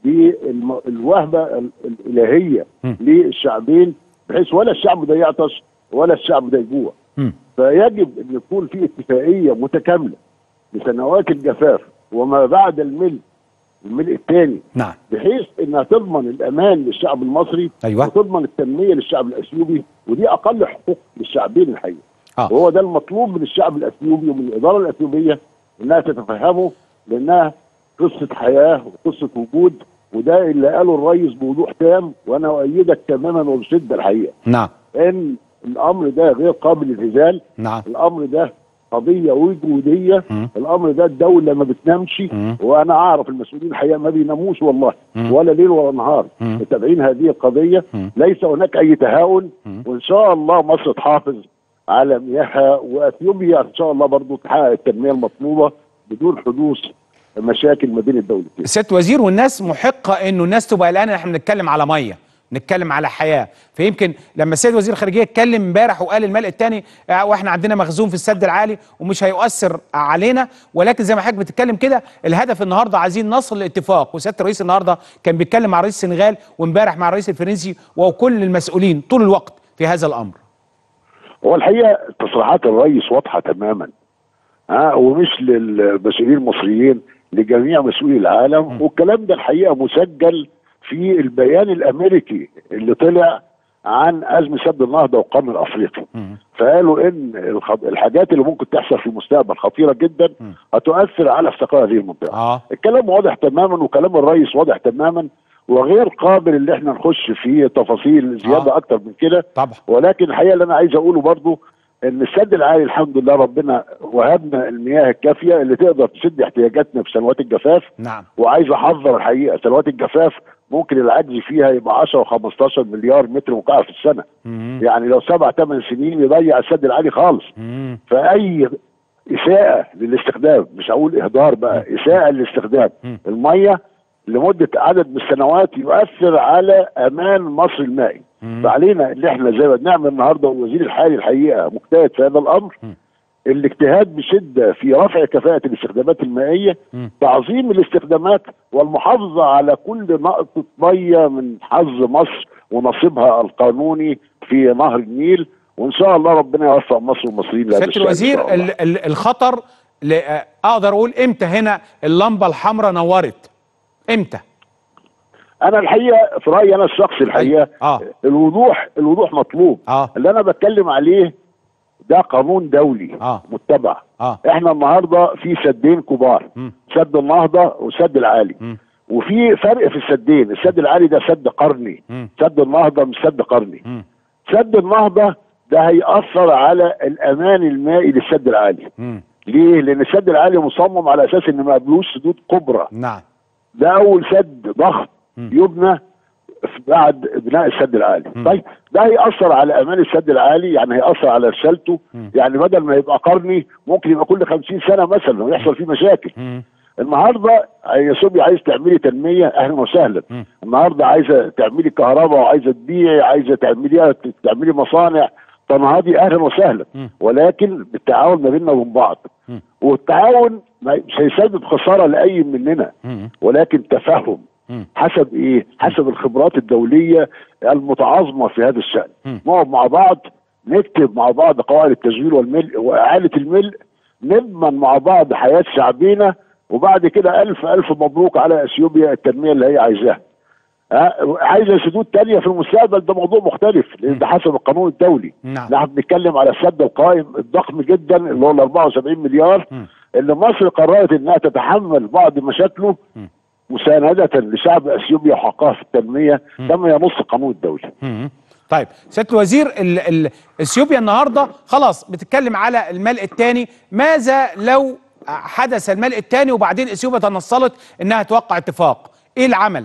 بالوهبه ال- الالهيه مم. للشعبين بحيث ولا الشعب ده يعطش ولا الشعب ده يجوع مم. فيجب ان يكون في اتفاقيه متكامله لسنوات الجفاف وما بعد الملء الملء الثاني نعم بحيث انها تضمن الامان للشعب المصري أيوة. وتضمن التنميه للشعب الاثيوبي ودي اقل حقوق للشعبين الحقيقه اه وهو ده المطلوب من الشعب الاثيوبي ومن الاداره الاثيوبيه انها تتفهمه لانها قصه حياه وقصه وجود وده اللي قاله الرئيس بوضوح تام وانا اؤيدك تماما وبشده الحقيقه نعم ان الامر ده غير قابل للهزال نعم الامر ده قضيه وجوديه مم. الامر ده الدوله ما بتنامش مم. وانا اعرف المسؤولين الحقيقه ما بيناموش والله مم. ولا ليل ولا نهار مم. متابعين هذه القضيه مم. ليس هناك اي تهاون مم. وان شاء الله مصر تحافظ على مياهها واثيوبيا ان شاء الله برضو تحقق التنميه المطلوبه بدون حدوث مشاكل ما بين الدولتين سياده وزير والناس محقه انه الناس تبقى قلقانه احنا بنتكلم على ميه نتكلم على حياه فيمكن لما السيد وزير الخارجيه اتكلم امبارح وقال الملء الثاني واحنا عندنا مخزون في السد العالي ومش هيؤثر علينا ولكن زي ما حضرتك بتتكلم كده الهدف النهارده عايزين نصل لاتفاق وسياده الرئيس النهارده كان بيتكلم مع رئيس السنغال وامبارح مع الرئيس الفرنسي وكل المسؤولين طول الوقت في هذا الامر هو الحقيقه تصريحات الرئيس واضحه تماما ها ومش للمسؤولين المصريين لجميع مسؤولي العالم والكلام ده الحقيقه مسجل في البيان الامريكي اللي طلع عن ازمه سد النهضه والقرن الافريقي فقالوا ان الخ- الحاجات اللي ممكن تحصل في المستقبل خطيره جدا هتؤثر على استقرار هذه المنطقه اه الكلام واضح تماما وكلام الرئيس واضح تماما وغير قابل ان احنا نخش في تفاصيل زياده آه. اكتر من كده طبعا ولكن الحقيقه اللي انا عايز اقوله برضو ان السد العالي الحمد لله ربنا وهبنا المياه الكافيه اللي تقدر تسد احتياجاتنا في سنوات الجفاف نعم وعايز احذر الحقيقه سنوات الجفاف ممكن العجز فيها يبقى 10 و15 مليار متر مكعب في السنه مم. يعني لو سبع ثمان سنين يضيع السد العالي خالص مم. فاي اساءه للاستخدام مش هقول اهدار بقى اساءه للاستخدام مم. الميه لمده عدد من السنوات يؤثر على امان مصر المائي مم. فعلينا ان احنا زي ما بنعمل النهارده والوزير الحالي الحقيقه مجتهد في هذا الامر مم. الاجتهاد بشده في رفع كفاءه الاستخدامات المائيه مم. تعظيم الاستخدامات والمحافظه على كل نقطه ميه من حظ مصر ونصيبها القانوني في نهر النيل وان شاء الله ربنا يوفق مصر والمصريين لهذا سياده الشأن إن الوزير شاء الله. ال- ال- الخطر ل- آه، اقدر اقول امتى هنا اللمبه الحمراء نورت امتى انا الحقيقه في رايي انا الشخصي الحقيقه آه. الوضوح الوضوح مطلوب اه اللي انا بتكلم عليه ده قانون دولي آه. متبع اه احنا النهارده في سدين كبار مم. سد النهضه والسد العالي مم. وفي فرق في السدين السد العالي ده سد قرني مم. سد النهضه مش سد قرني مم. سد النهضه ده هيأثر على الأمان المائي للسد العالي مم. ليه؟ لأن السد العالي مصمم على أساس إن ما قبلوش سدود كبرى نعم ده أول سد ضخم مم. يبنى في- بعد بناء السد العالي مم. طيب ده هيأثر على أمان السد العالي يعني هيأثر على رسالته مم. يعني بدل ما يبقى قرني ممكن يبقى كل 50 سنة مثلا ويحصل فيه مشاكل مم. النهارده يا سوبي عايز تعملي تنميه اهلا وسهلا مم. النهارده عايزه تعملي كهرباء وعايزه تبيعي عايزه تعملي تعملي مصانع تنهضي اهلا وسهلا مم. ولكن بالتعاون ما بيننا وبين بعض مم. والتعاون ما- مش هيسبب خساره لاي مننا مم. ولكن تفاهم مم. حسب ايه؟ حسب الخبرات الدوليه المتعاظمه في هذا الشان مم. نقعد مع بعض نكتب مع بعض قواعد التشغيل والملء واعاده الملء نضمن مع بعض حياه شعبنا وبعد كده الف الف مبروك على اثيوبيا التنميه اللي هي عايزاها ها عايزه سدود تانية في المستقبل ده موضوع مختلف لان ده حسب القانون الدولي نعم نحن بنتكلم على السد القائم الضخم جدا اللي هو ال 74 مليار مم. اللي مصر قررت انها تتحمل بعض مشاكله مم. مساندة لشعب اثيوبيا وحقها في التنمية كما ينص القانون الدولي. مم. طيب سياده الوزير ال ال اثيوبيا النهارده خلاص بتتكلم على الملء الثاني ماذا لو حدث الملء الثاني وبعدين اثيوبيا تنصلت انها توقع اتفاق ايه العمل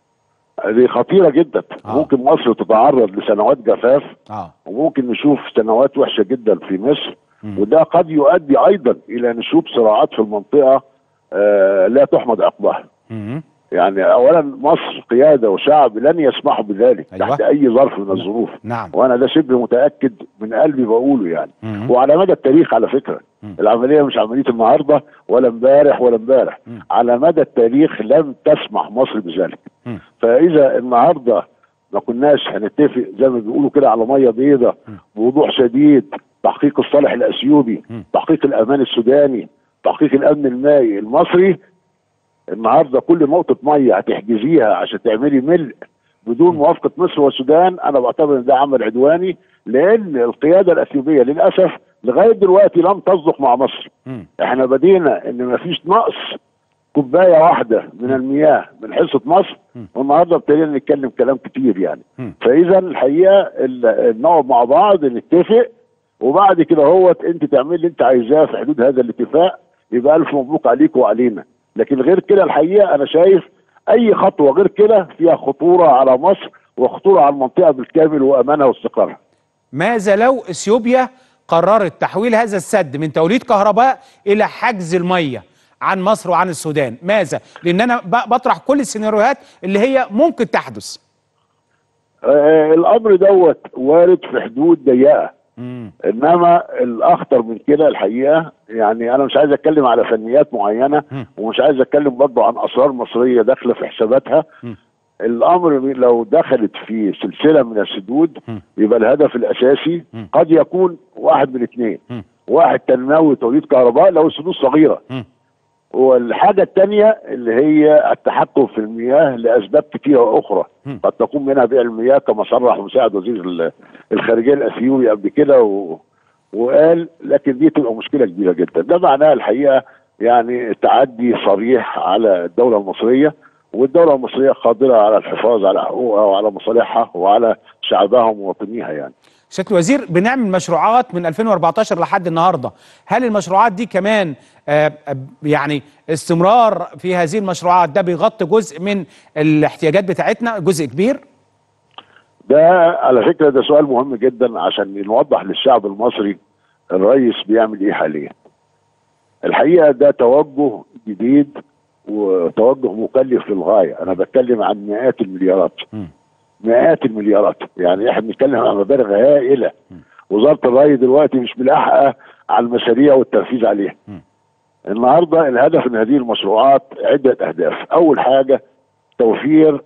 دي خطيرة جدا آه. ممكن مصر تتعرض لسنوات جفاف اه وممكن نشوف سنوات وحشة جدا في مصر مم. وده قد يؤدي ايضا الى نشوب صراعات في المنطقة آه لا تحمد عقباها. مم. يعني اولا مصر قيادة وشعب لن يسمحوا بذلك أيوة. تحت اي ظرف من الظروف. نعم وانا ده شبه متاكد من قلبي بقوله يعني مم. وعلى مدى التاريخ على فكره مم. العمليه مش عمليه النهارده ولا امبارح ولا امبارح مم. على مدى التاريخ لم تسمح مصر بذلك مم. فاذا النهارده ما كناش هنتفق زي ما بيقولوا كده على ميه بيضاء بوضوح شديد تحقيق الصالح الاثيوبي مم. تحقيق الامان السوداني تحقيق الامن المائي المصري النهارده كل نقطه ميه هتحجزيها عشان تعملي ملء بدون موافقه مصر والسودان انا بعتبر ان ده عمل عدواني لان القياده الاثيوبيه للاسف لغايه دلوقتي لم تصدق مع مصر مم. احنا بدينا ان مفيش نقص كوبايه واحده من المياه من حصه مصر والنهارده ابتدينا نتكلم كلام كتير يعني مم. فاذا الحقيقه ال- نقعد مع بعض نتفق وبعد كده هوت انت تعمل اللي انت عايزاه في حدود هذا الاتفاق يبقى الف مبروك عليك وعلينا لكن غير كده الحقيقه انا شايف اي خطوه غير كده فيها خطوره على مصر وخطوره على المنطقه بالكامل وامانها واستقرارها ماذا لو اثيوبيا قررت تحويل هذا السد من توليد كهرباء الى حجز الميه عن مصر وعن السودان ماذا لان انا ب- بطرح كل السيناريوهات اللي هي ممكن تحدث آه الامر دوت وارد في حدود ضيقه مم. انما الاخطر من كده الحقيقه يعني انا مش عايز اتكلم على فنيات معينه مم. ومش عايز اتكلم برضه عن اسرار مصريه داخله في حساباتها مم. الامر لو دخلت في سلسله من السدود مم. يبقى الهدف الاساسي مم. قد يكون واحد من اثنين مم. واحد تنموي توليد كهرباء لو السدود صغيره مم. والحاجه الثانيه اللي هي التحكم في المياه لاسباب كثيره اخرى مم. قد تكون منها بيع المياه كما صرح مساعد وزير ال- الخارجيه الاثيوبي قبل كده و... وقال لكن دي تبقى مشكله كبيره جدا ده معناها الحقيقه يعني تعدي صريح على الدوله المصريه والدوله المصريه قادره على الحفاظ على حقوقها وعلى مصالحها وعلى شعبها ومواطنيها يعني سياده الوزير بنعمل مشروعات من 2014 لحد النهارده هل المشروعات دي كمان آه، آه، يعني استمرار في هذه المشروعات ده بيغطي جزء من الاحتياجات بتاعتنا جزء كبير ده على فكره ده سؤال مهم جدا عشان نوضح للشعب المصري الرئيس بيعمل ايه حاليا. الحقيقه ده توجه جديد وتوجه مكلف للغايه، انا بتكلم عن مئات المليارات. مئات المليارات، يعني احنا بنتكلم عن مبالغ هائله. وزاره الري دلوقتي مش ملاحقه على المشاريع والتنفيذ عليها. النهارده الهدف من هذه المشروعات عده اهداف، اول حاجه توفير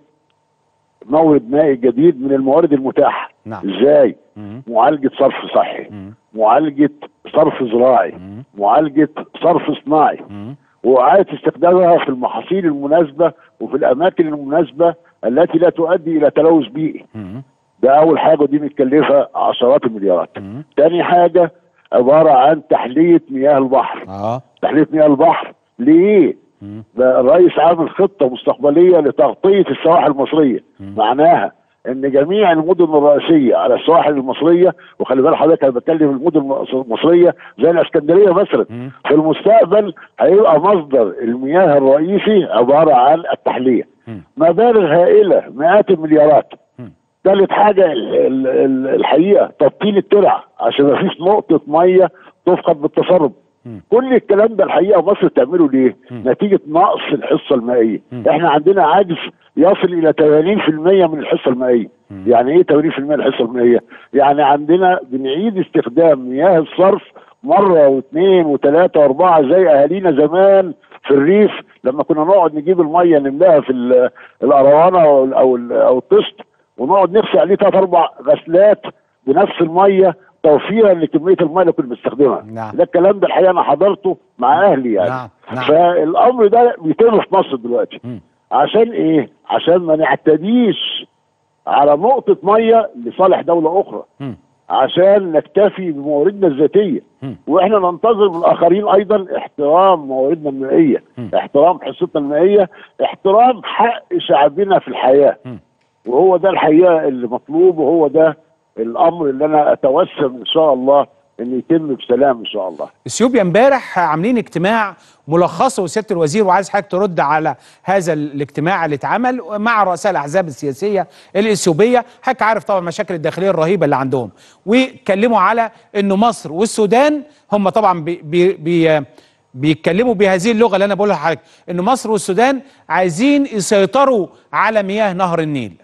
مورد مائي جديد من الموارد المتاحه نعم. ازاي مم. معالجه صرف صحي مم. معالجه صرف زراعي مم. معالجه صرف صناعي مم. واعاده استخدامها في المحاصيل المناسبه وفي الاماكن المناسبه التي لا تؤدي الى تلوث بيئي مم. ده اول حاجه ودي متكلفه عشرات المليارات مم. تاني حاجه عباره عن تحليه مياه البحر اه تحليه مياه البحر ليه مم. ده الرئيس عامل خطه مستقبليه لتغطيه السواحل المصريه معناها ان جميع المدن الرئيسيه على السواحل المصريه وخلي بالك حضرتك انا بتكلم المدن المصريه زي الاسكندريه مثلا مم. في المستقبل هيبقى مصدر المياه الرئيسي عباره عن التحليه مم. مبالغ هائله مئات المليارات مم. ثالث حاجه ال- ال- ال- الحقيقه تبطين الترع عشان ما فيش نقطه ميه تفقد بالتسرب مم. كل الكلام ده الحقيقه مصر تعمله ليه؟ مم. نتيجه نقص الحصه المائيه، مم. احنا عندنا عجز يصل الى 80% من الحصه المائيه، مم. يعني ايه 80% من الحصه المائيه؟ يعني عندنا بنعيد استخدام مياه الصرف مره واثنين وثلاثه واربعه زي اهالينا زمان في الريف لما كنا نقعد نجيب الميه نملاها في ال- الاروانه او ال- او ال- او الطست ونقعد نغسل عليه ثلاث اربع غسلات بنفس الميه توفيرا لكميه الميه اللي كنا بنستخدمها نعم. ده الكلام ده الحقيقه انا حضرته مع اهلي يعني نعم، نعم. فالامر ده بيتم في مصر دلوقتي مم. عشان ايه؟ عشان ما نعتديش على نقطه ميه لصالح دوله اخرى مم. عشان نكتفي بمواردنا الذاتيه مم. واحنا ننتظر من الاخرين ايضا احترام مواردنا المائيه مم. احترام حصتنا المائيه احترام حق شعبنا في الحياه مم. وهو ده الحقيقه اللي مطلوب وهو ده الامر اللي انا اتوسم ان شاء الله انه يتم بسلام ان شاء الله اثيوبيا امبارح عاملين اجتماع ملخصه سياده الوزير وعايز حضرتك ترد على هذا الاجتماع اللي اتعمل مع رؤساء الاحزاب السياسيه الاثيوبيه حضرتك عارف طبعا المشاكل الداخليه الرهيبه اللي عندهم واتكلموا على انه مصر والسودان هم طبعا بي بي بي بيتكلموا بهذه اللغه اللي انا بقولها لحضرتك ان مصر والسودان عايزين يسيطروا على مياه نهر النيل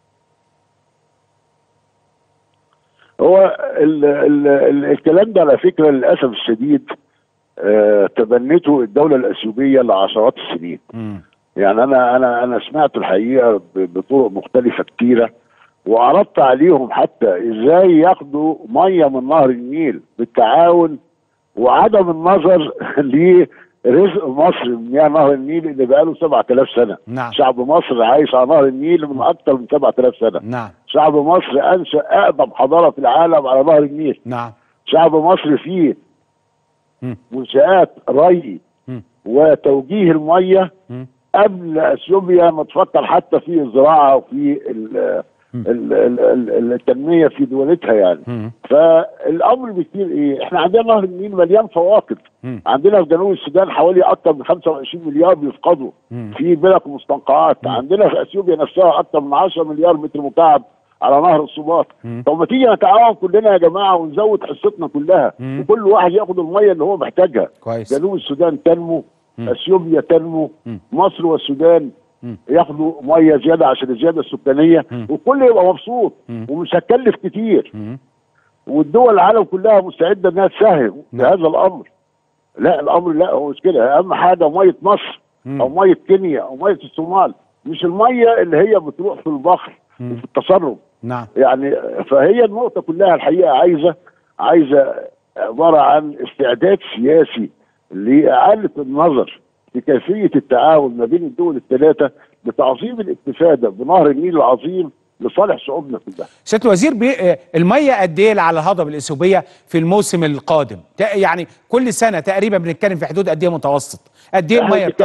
هو ال ال ال الكلام ده على فكره للاسف الشديد آه تبنته الدوله الاثيوبيه لعشرات السنين مم. يعني انا انا انا سمعت الحقيقه ب- بطرق مختلفه كتيره وعرضت عليهم حتى ازاي ياخدوا ميه من نهر النيل بالتعاون وعدم النظر لرزق مصر من مياه نهر النيل اللي بقاله 7000 سنه نعم. شعب مصر عايش على نهر النيل من اكثر من 7000 سنه نعم شعب مصر انشا اقدم حضاره في العالم على نهر النيل نعم شعب مصر فيه مم. منشآت ري مم. وتوجيه الميه مم. قبل اثيوبيا ما تفكر حتى في الزراعه وفي ال- ال- ال- ال- التنميه في دولتها يعني مم. فالامر بيصير ايه؟ احنا عندنا نهر النيل مليان فواكه مم. عندنا في جنوب السودان حوالي اكثر من 25 مليار بيفقدوا مم. في بلك ومستنقعات عندنا في اثيوبيا نفسها اكثر من 10 مليار متر مكعب على نهر الصباط مم. طب ما تيجي نتعاون كلنا يا جماعه ونزود حصتنا كلها مم. وكل واحد ياخد الميه اللي هو محتاجها كويس جنوب السودان تنمو مم. اثيوبيا تنمو مم. مصر والسودان مم. ياخدوا ميه زياده عشان الزياده السكانيه مم. والكل يبقى مبسوط مم. ومش هتكلف كتير مم. والدول العالم كلها مستعده انها تساهم في نعم. هذا الامر لا الامر لا هو مش كده اهم حاجه ميه مصر مم. او ميه كينيا او ميه الصومال مش الميه اللي هي بتروح في البحر مم. وفي التسرب نعم يعني فهي النقطه كلها الحقيقه عايزه عايزه عباره عن استعداد سياسي لاعاده النظر في كيفيه التعاون ما بين الدول الثلاثه لتعظيم الاستفاده بنهر النيل العظيم لصالح شعوبنا كلها. سياده الوزير بي... آه، الميه قد ايه اللي على الهضبه الاثيوبيه في الموسم القادم؟ تا- يعني كل سنه تقريبا بنتكلم في حدود قد ايه متوسط؟ قد ايه احنا الميه بنتكلم بتسقط؟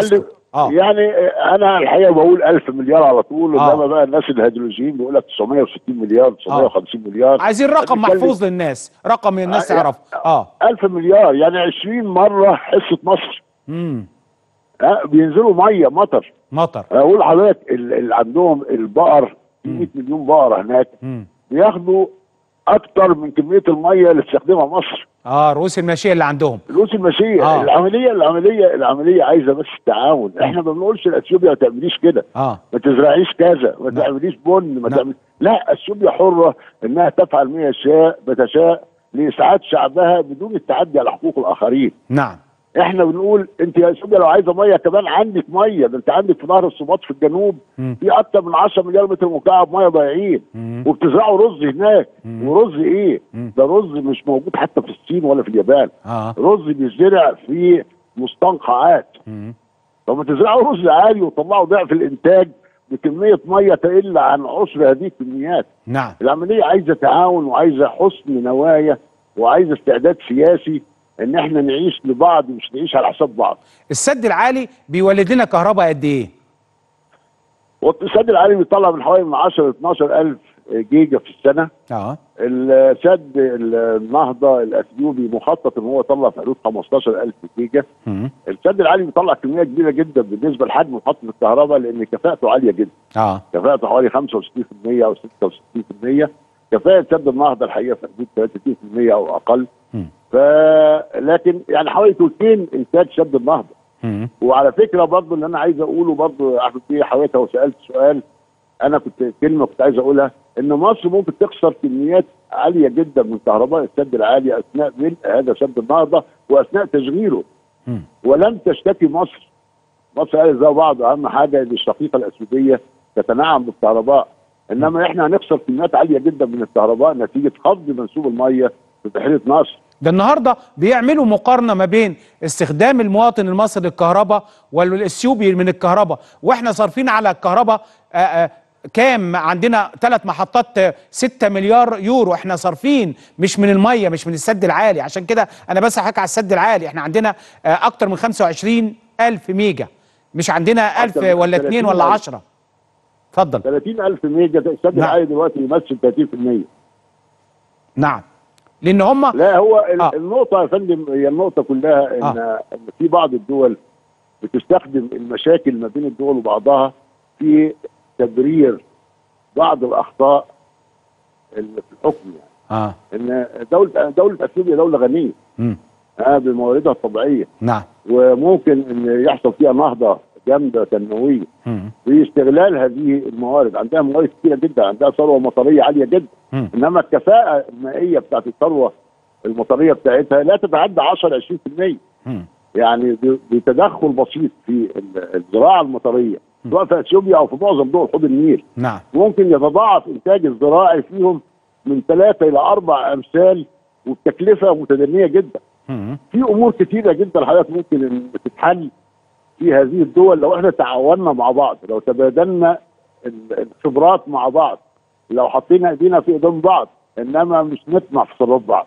اه يعني انا الحقيقه بقول 1000 مليار على طول آه. انما بقى الناس الهيدروجين بيقول لك 960 مليار 950 مليار عايزين رقم بنتكلم- محفوظ للناس رقم الناس آه، تعرفه اه 1000 مليار يعني 20 مره حصه مصر امم ها بينزلوا ميه مطر مطر اقول لحضرتك ال- اللي عندهم البقر في 100 مليون بقره هناك امم بياخدوا اكتر من كميه الميه اللي بتستخدمها مصر اه رؤوس الماشيه اللي عندهم رؤوس الماشيه آه. آه. العمليه العمليه العمليه عايزه بس تعاون احنا ما بنقولش لاثيوبيا ما تعمليش كده اه ما تزرعيش كذا ما نعم. تعمليش بن ما نعم. تعمل لا اثيوبيا حره انها تفعل ما يشاء بتشاء لاسعاد شعبها بدون التعدي على حقوق الاخرين نعم احنا بنقول انت يا اثيوبيا لو عايزه ميه كمان عندك ميه ده انت عندك في نهر الصباط في الجنوب مم. في اكتر من 10 مليار متر مكعب ميه ضايعين مم. وبتزرعوا رز هناك مم. ورز ايه مم. ده رز مش موجود حتى في الصين ولا في اليابان اه رز بيزرع في مستنقعات مم. طب ما تزرعوا رز عالي وطلعوا ضعف الانتاج بكميه ميه تقل عن عشر هذه الكميات نعم العمليه عايزه تعاون وعايزه حسن نوايا وعايزه استعداد سياسي ان احنا نعيش لبعض مش نعيش على حساب بعض السد العالي بيولد لنا كهرباء قد ايه والسد العالي بيطلع من حوالي من 10 ل 12 الف جيجا في السنه اه السد النهضه الاثيوبي مخطط ان هو يطلع في حدود 15 الف جيجا مم. السد العالي بيطلع كميه كبيره جدا بالنسبه لحجم محطه الكهرباء لان كفاءته عاليه جدا اه كفاءته حوالي 65% او 66% كفاءه سد النهضه الحقيقه في حدود 30% او اقل مم. ف لكن يعني حوالي ثلثين انتاج سد النهضه مم. وعلى فكره برضه اللي انا عايز اقوله برضه يا احمد بيه حضرتك لو سالت سؤال انا كنت كلمه كنت عايز اقولها ان مصر ممكن تخسر كميات عاليه جدا من كهرباء السد العالي اثناء ملء هذا سد النهضه واثناء تشغيله مم. ولم تشتكي مصر مصر قالت زي بعض اهم حاجه ان الشقيقه الاثيوبيه تتنعم بالكهرباء انما احنا هنخسر كميات عاليه جدا من الكهرباء نتيجه خفض منسوب الميه في بحيره ناصر ده النهارده بيعملوا مقارنه ما بين استخدام المواطن المصري للكهرباء والاثيوبي من الكهرباء واحنا صارفين على الكهرباء آه، آه، كام عندنا ثلاث محطات آه، 6 مليار يورو احنا صارفين مش من الميه مش من السد العالي عشان كده انا بس حكي على السد العالي احنا عندنا آه، اكتر من 25 الف ميجا مش عندنا 1000 من ولا 2 ولا 30,000. 10 اتفضل 30000 ميجا السد نعم. العالي دلوقتي يمثل 30% نعم لان هم لا هو ال- آه. النقطة يا فندم هي النقطة كلها إن, آه. إن في بعض الدول بتستخدم المشاكل ما بين الدول وبعضها في تبرير بعض الأخطاء اللي في الحكم يعني اه إن دولة دولة أثيوبيا دولة غنية مم. آه بمواردها الطبيعية نعم وممكن إن يحصل فيها نهضة جامدة تنموية مم. في استغلال هذه الموارد عندها موارد كثيرة جدا عندها ثروة مطرية عالية جدا مم. انما الكفاءه المائيه بتاعت الثروه المطريه بتاعتها لا تتعدى 10 20% مم. يعني ب- بتدخل بسيط في ال- الزراعه المطريه سواء في اثيوبيا او في معظم دول حوض النيل نعم ممكن يتضاعف انتاج الزراعي فيهم من ثلاثه الى اربع امثال وبتكلفه متدنيه جدا مم. في امور كثيره جدا حضرتك ممكن إن تتحل في هذه الدول لو احنا تعاوننا مع بعض لو تبادلنا ال- الخبرات مع بعض لو حطينا ايدينا في ايدين بعض انما مش نطمع في ثروات بعض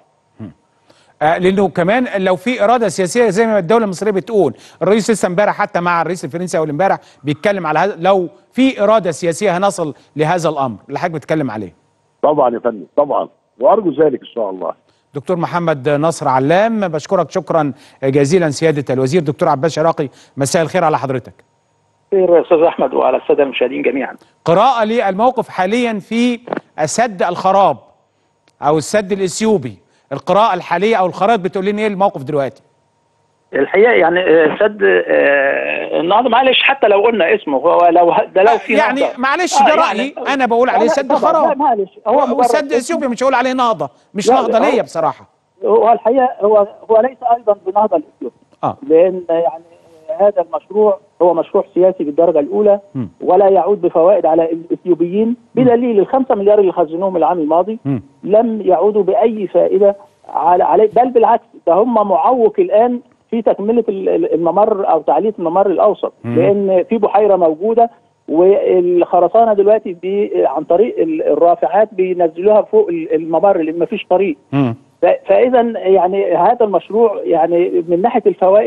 آه لانه كمان لو في اراده سياسيه زي ما الدوله المصريه بتقول الرئيس لسه امبارح حتى مع الرئيس الفرنسي اول امبارح بيتكلم على هذا لو في اراده سياسيه هنصل لهذا الامر اللي حضرتك بتتكلم عليه طبعا يا فندم طبعا وارجو ذلك ان شاء الله دكتور محمد نصر علام بشكرك شكرا جزيلا سياده الوزير دكتور عباس شراقي مساء الخير على حضرتك خير يا استاذ احمد وعلى الساده المشاهدين جميعا. قراءه للموقف حاليا في السد الخراب او السد الاثيوبي القراءه الحاليه او الخرائط بتقول لنا ايه الموقف دلوقتي الحقيقه يعني آه، سد آه، النهارده معلش حتى لو قلنا اسمه هو لو ده لو في يعني نهضة- معلش آه، ده يعني- رايي انا بقول عليه لا، سد طبعاً، لا، خراب معلش هو مجرد وسد اسم. اثيوبيا مش هقول عليه نهضه مش لا، نهضه هو- ليا بصراحه هو الحقيقه هو هو ليس ايضا بنهضه الاثيوبي اه لان يعني هذا المشروع هو مشروع سياسي بالدرجه الاولى مم. ولا يعود بفوائد على الاثيوبيين بدليل الخمسة مليار اللي خزنوهم العام الماضي مم. لم يعودوا باي فائده على عليه بل بالعكس ده هم معوق الان في تكمله ال- ال- الممر او تعليه الممر الاوسط مم. لان في بحيره موجوده والخرسانه دلوقتي بي عن طريق ال- الرافعات بينزلوها فوق ال- الممر لان مفيش طريق مم. ف- فاذا يعني هذا المشروع يعني من ناحيه الفوائد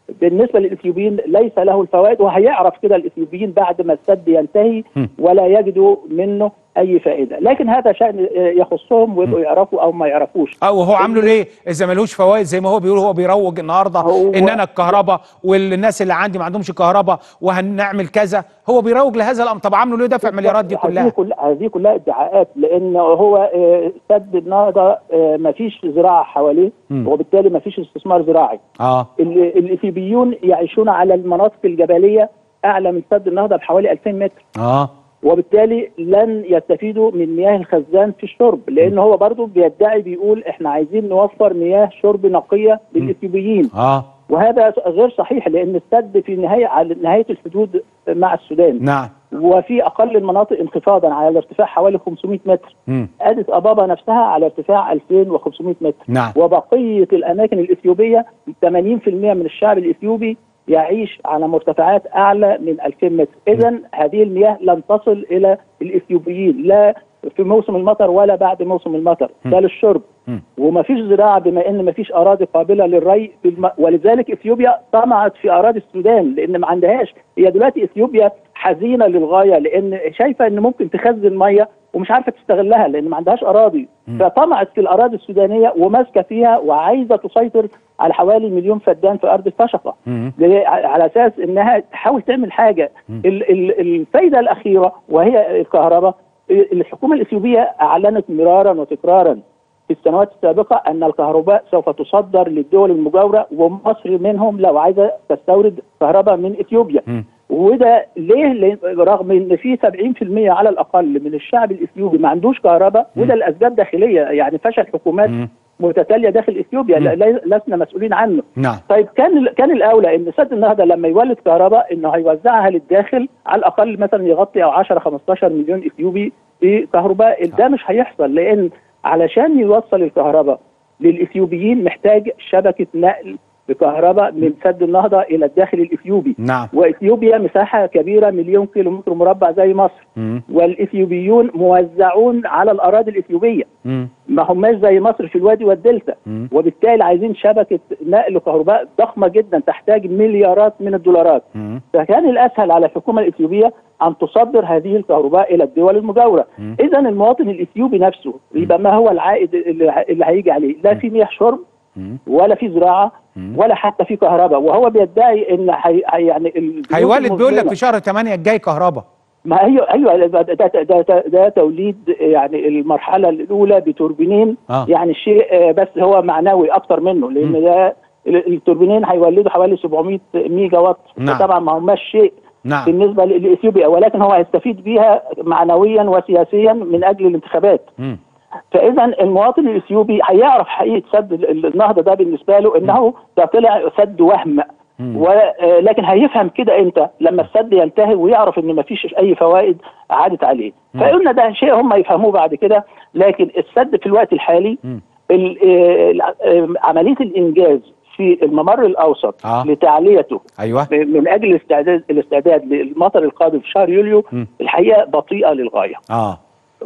بالنسبه للاثيوبيين ليس له الفوائد وهيعرف كده الاثيوبيين بعد ما السد ينتهي م. ولا يجدوا منه اي فائده لكن هذا شان آه، يخصهم ويبقوا يعرفوا او ما يعرفوش اه وهو عامله ليه اذا ملوش فوائد زي ما هو بيقول هو بيروج النهارده هو- ان انا الكهرباء والناس اللي عندي ما عندهمش كهرباء وهنعمل كذا هو بيروج لهذا الامر طب عامله ليه دافع مليارات دي هذه كلها كلها هذه كلها ادعاءات لان هو آه، سد النهضه ما فيش زراعه حواليه مم. وبالتالي ما فيش استثمار زراعي اه ال- الاثيوبيون يعيشون على المناطق الجبليه اعلى من سد النهضه بحوالي 2000 متر اه وبالتالي لن يستفيدوا من مياه الخزان في الشرب لان هو برضه بيدعي بيقول احنا عايزين نوفر مياه شرب نقيه للاثيوبيين اه وهذا غير صحيح لان السد في نهايه على نهايه الحدود مع السودان نعم وفي اقل المناطق انخفاضا على الارتفاع حوالي 500 متر مم. اديس ابابا نفسها على ارتفاع 2500 متر نعم وبقيه الاماكن الاثيوبيه 80% من الشعب الاثيوبي يعيش على مرتفعات اعلى من 2000 متر، اذا هذه المياه لن تصل الى الاثيوبيين لا في موسم المطر ولا بعد موسم المطر، ده للشرب مم. وما فيش زراعه بما ان ما فيش اراضي قابله للري في الم... ولذلك اثيوبيا طمعت في اراضي السودان لان ما عندهاش هي دلوقتي اثيوبيا حزينه للغايه لان شايفه ان ممكن تخزن ميه ومش عارفه تستغلها لان ما عندهاش اراضي فطمعت في الاراضي السودانيه وماسكه فيها وعايزه تسيطر على حوالي مليون فدان في ارض الفشقه مم. ليه؟ على اساس انها تحاول تعمل حاجه ال- ال- الفايده الاخيره وهي الكهرباء الحكومه الاثيوبيه اعلنت مرارا وتكرارا في السنوات السابقه ان الكهرباء سوف تصدر للدول المجاوره ومصر منهم لو عايزه تستورد كهرباء من اثيوبيا مم. وده ليه؟ لأن رغم ان في 70% على الاقل من الشعب الاثيوبي ما عندوش كهرباء وده لاسباب داخليه يعني فشل حكومات مم. متتاليه داخل اثيوبيا لا- لا- لسنا مسؤولين عنه نعم طيب كان كان الاولى ان سد النهضه لما يولد كهرباء انه هيوزعها للداخل على الاقل مثلا يغطي او 10 15 مليون اثيوبي بكهرباء ده مش هيحصل لان علشان يوصل الكهرباء للاثيوبيين محتاج شبكه نقل بكهرباء من سد النهضه الى الداخل الاثيوبي نعم واثيوبيا مساحه كبيره مليون كيلو متر مربع زي مصر مم. والاثيوبيون موزعون على الاراضي الاثيوبيه مم. ما هماش زي مصر في الوادي والدلتا مم. وبالتالي عايزين شبكه نقل كهرباء ضخمه جدا تحتاج مليارات من الدولارات مم. فكان الاسهل على الحكومه الاثيوبيه ان تصدر هذه الكهرباء الى الدول المجاوره مم. اذا المواطن الاثيوبي نفسه يبقى ما هو العائد اللي, اللي هيجي عليه لا في مياه شرب مم. ولا في زراعه مم. ولا حتى في كهرباء وهو بيدعي ان حي... حي- يعني البيوت هيولد بيقول لك المظلمة- في شهر 8 الجاي كهرباء ما ايوه ايوه ده, ده, ده, ده, ده توليد يعني المرحله الاولى بتوربينين آه. يعني شيء آه، بس هو معنوي اكتر منه لان مم. ده ال- التوربينين هيولدوا حوالي 700 ميجا وات نعم. طبعا ما هماش شيء نعم بالنسبه ل- لاثيوبيا ولكن هو هيستفيد بيها معنويا وسياسيا من اجل الانتخابات مم. فاذا المواطن الاثيوبي هيعرف حقيقه سد ال- النهضه ده بالنسبه له انه ده طلع سد وهم مم. ولكن هيفهم كده امتى لما السد ينتهي ويعرف ان مفيش اي فوائد عادت عليه فقلنا ده شيء هم يفهموه بعد كده لكن السد في الوقت الحالي مم. ال- آه، آه، عمليه الانجاز في الممر الاوسط آه. لتعليته ايوه من اجل الاستعداد الاستعداد للمطر القادم في شهر يوليو مم. الحقيقه بطيئه للغايه اه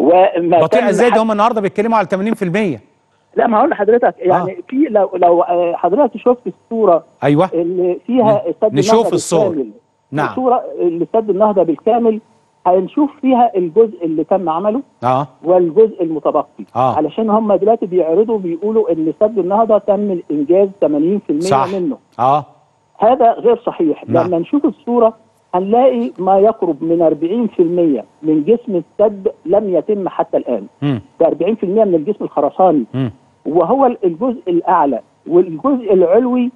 وما بطيئه تم ازاي حتى- ده هم النهارده بيتكلموا على 80% لا ما هقول لحضرتك يعني في لو لو آه، حضرتك شفت الصوره ايوه اللي فيها سد نشوف النهضه الصور. بالكامل نعم. الصوره اللي سد النهضه بالكامل هنشوف فيها الجزء اللي تم عمله اه والجزء المتبقي آه. علشان هم دلوقتي بيعرضوا بيقولوا ان سد النهضه تم الانجاز 80% صح منه اه هذا غير صحيح نعم. لما نشوف الصوره هنلاقي ما يقرب من 40% من جسم السد لم يتم حتى الان مم. ده 40% من الجسم الخرساني مم. وهو الجزء الاعلى والجزء العلوي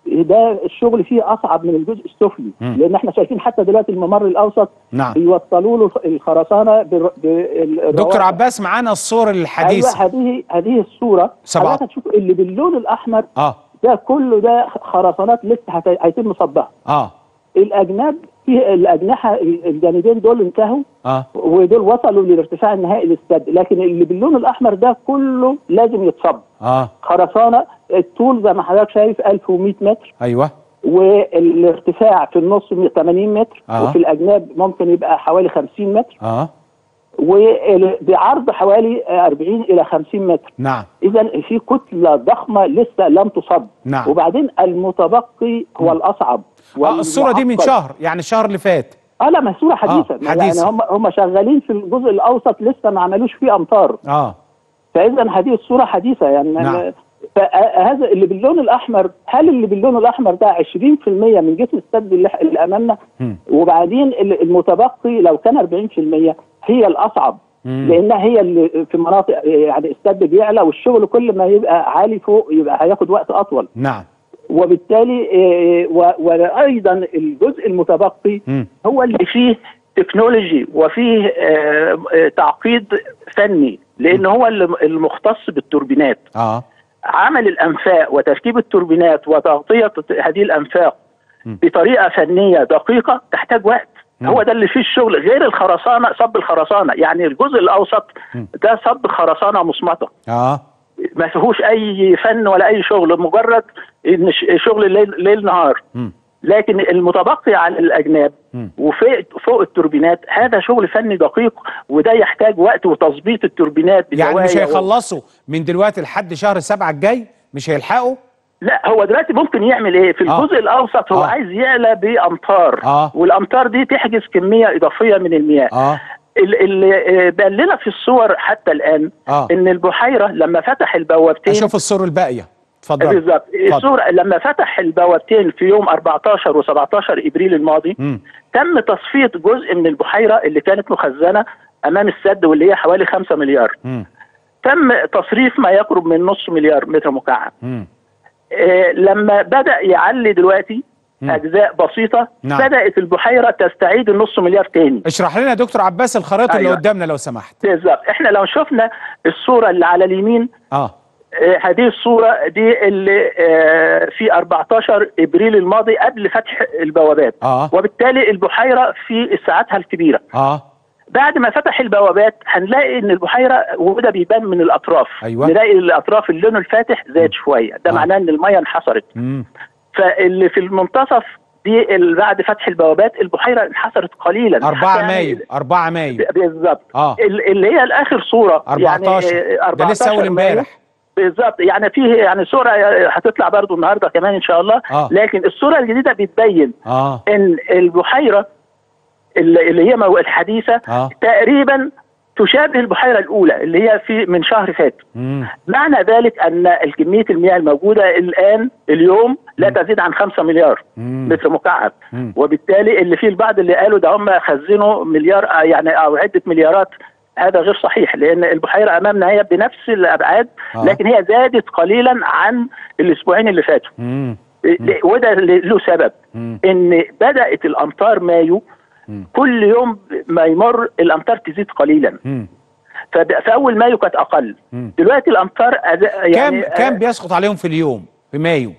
ده الشغل فيه اصعب من الجزء السفلي مم. لان احنا شايفين حتى دلوقتي الممر الاوسط نعم بيوصلوا له الخرسانه بال- بال- دكتور الروافع. عباس معانا الصور الحديثه ايوه هذه هذه الصوره سبعة. حضرتك تشوف اللي باللون الاحمر اه ده كله ده خرسانات لسه هت- هيتم صبها اه الاجناب في الاجنحه الجانبين دول انتهوا اه ودول وصلوا للارتفاع النهائي للسد لكن اللي باللون الاحمر ده كله لازم يتصب اه خرسانه الطول زي ما حضرتك شايف 1100 متر ايوه والارتفاع في النص 80 متر آه. وفي الاجناب ممكن يبقى حوالي 50 متر اه وبعرض حوالي 40 الى 50 متر نعم اذا في كتله ضخمه لسه لم تصب نعم. وبعدين المتبقي هو الاصعب اه الصوره دي من والمعقد. شهر يعني الشهر اللي فات اه لا ما هي صوره حديثه آه، حديثة. يعني هم هم شغالين في الجزء الاوسط لسه ما عملوش فيه امطار اه فاذا هذه الصوره حديثه يعني نعم. فهذا اللي باللون الاحمر هل اللي باللون الاحمر ده 20% من جسم السد اللي, اللي امامنا مم. وبعدين ال- المتبقي لو كان 40% هي الاصعب مم. لانها هي اللي في مناطق يعني السد بيعلى والشغل كل ما يبقى عالي فوق يبقى هياخد وقت اطول نعم وبالتالي آه، و- وايضا الجزء المتبقي مم. هو اللي فيه تكنولوجي وفيه آه، آه، تعقيد فني لان هو اللي المختص بالتوربينات اه عمل الانفاق وتركيب التوربينات وتغطيه هذه الانفاق م. بطريقه فنيه دقيقه تحتاج وقت م. هو ده اللي فيه الشغل غير الخرسانه صب الخرسانه يعني الجزء الاوسط م. ده صب خرسانه مصمته اه ما فيهوش اي فن ولا اي شغل مجرد إن ش- شغل ليل, ليل نهار مم. لكن المتبقي على الاجناب مم. وفوق فوق التوربينات هذا شغل فني دقيق وده يحتاج وقت وتظبيط التوربينات يعني مش بزوايا و- هيخلصوا من دلوقتي لحد شهر سبعة الجاي مش هيلحقوا لا هو دلوقتي ممكن يعمل ايه في آه. الجزء الاوسط هو آه. عايز يعلى بامطار آه. والامطار دي تحجز كميه اضافيه من المياه اه ال- اللي آه، بان لنا في الصور حتى الان آه. ان البحيره لما فتح البوابتين اشوف الصور الباقيه اتفضل بالظبط الصورة لما فتح البوابتين في يوم 14 و17 ابريل الماضي مم. تم تصفيه جزء من البحيره اللي كانت مخزنه امام السد واللي هي حوالي 5 مليار مم. تم تصريف ما يقرب من نص مليار متر مكعب مم. آه لما بدا يعلي دلوقتي مم. اجزاء بسيطه نعم. بدات البحيره تستعيد النص مليار تاني اشرح لنا يا دكتور عباس الخريطه اللي أيوة. قدامنا لو سمحت بالظبط احنا لو شفنا الصوره اللي على اليمين اه آه، هذه الصورة دي اللي آه، في 14 ابريل الماضي قبل فتح البوابات آه. وبالتالي البحيرة في ساعتها الكبيرة اه بعد ما فتح البوابات هنلاقي ان البحيرة وده بيبان من الاطراف أيوة. نلاقي الاطراف اللون الفاتح زاد شوية ده آه. معناه ان المية انحصرت مم. فاللي في المنتصف دي اللي بعد فتح البوابات البحيرة انحصرت قليلا 4 حتى يعني- مايو 4 مايو بالظبط آه. ال- اللي هي الاخر صوره 14 يعني ده لسه اول مايو. امبارح بالظبط يعني فيه يعني صوره هتطلع برضو النهارده كمان ان شاء الله آه. لكن الصوره الجديده بتبين اه ان البحيره اللي اللي هي مو- الحديثه آه. تقريبا تشابه البحيره الاولى اللي هي في من شهر فات مم. معنى ذلك ان الكميه المياه الموجوده الان اليوم لا تزيد عن 5 مليار مم. متر مكعب مم. وبالتالي اللي فيه البعض اللي قالوا ده هم خزنوا مليار آه، يعني او عده مليارات هذا غير صحيح لان البحيره امامنا هي بنفس الابعاد آه. لكن هي زادت قليلا عن الاسبوعين اللي فاتوا مم. ل- وده ل- له سبب مم. ان بدات الامطار مايو مم. كل يوم ما يمر الامطار تزيد قليلا مم. فب- في اول مايو كانت اقل مم. دلوقتي الامطار أد- يعني كام كام بيسقط عليهم في اليوم في مايو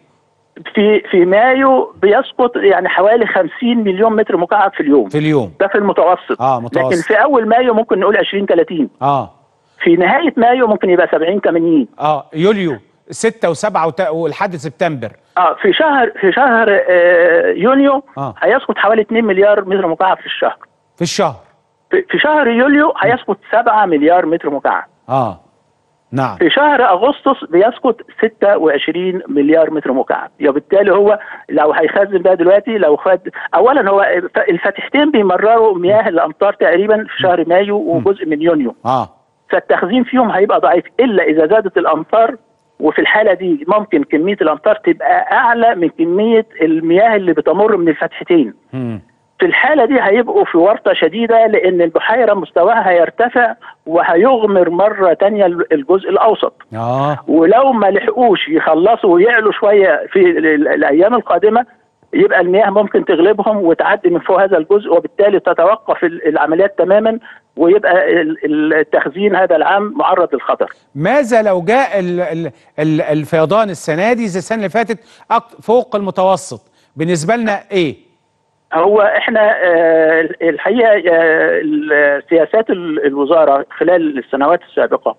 في في مايو بيسقط يعني حوالي 50 مليون متر مكعب في اليوم في اليوم ده في المتوسط آه، متوسط. لكن في اول مايو ممكن نقول 20 30 اه في نهايه مايو ممكن يبقى 70 80 اه يوليو 6 و7 ولحد سبتمبر اه في شهر في شهر آه يونيو آه. هيسقط حوالي 2 مليار متر مكعب في الشهر في الشهر في في شهر يوليو هيسقط 7 مليار متر مكعب اه نعم في شهر اغسطس بيسقط 26 مليار متر مكعب وبالتالي هو لو هيخزن بقى دلوقتي لو خد اولا هو الفاتحتين بيمرروا مياه الامطار تقريبا في شهر مايو وجزء من يونيو اه فالتخزين فيهم هيبقى ضعيف الا اذا زادت الامطار وفي الحاله دي ممكن كميه الامطار تبقى اعلى من كميه المياه اللي بتمر من الفتحتين مم. في الحاله دي هيبقوا في ورطه شديده لان البحيره مستواها هيرتفع وهيغمر مره تانية الجزء الاوسط اه ولو ما لحقوش يخلصوا ويعلوا شويه في ال- ال- الايام القادمه يبقى المياه ممكن تغلبهم وتعدي من فوق هذا الجزء وبالتالي تتوقف ال- العمليات تماما ويبقى ال- ال- التخزين هذا العام معرض للخطر. ماذا لو جاء ال ال ال الفيضان السنه دي زي السنه اللي فاتت أك- فوق المتوسط بالنسبه لنا ايه؟ هو احنا آه، الحقيقه آه، ال- سياسات ال- الوزاره خلال السنوات السابقه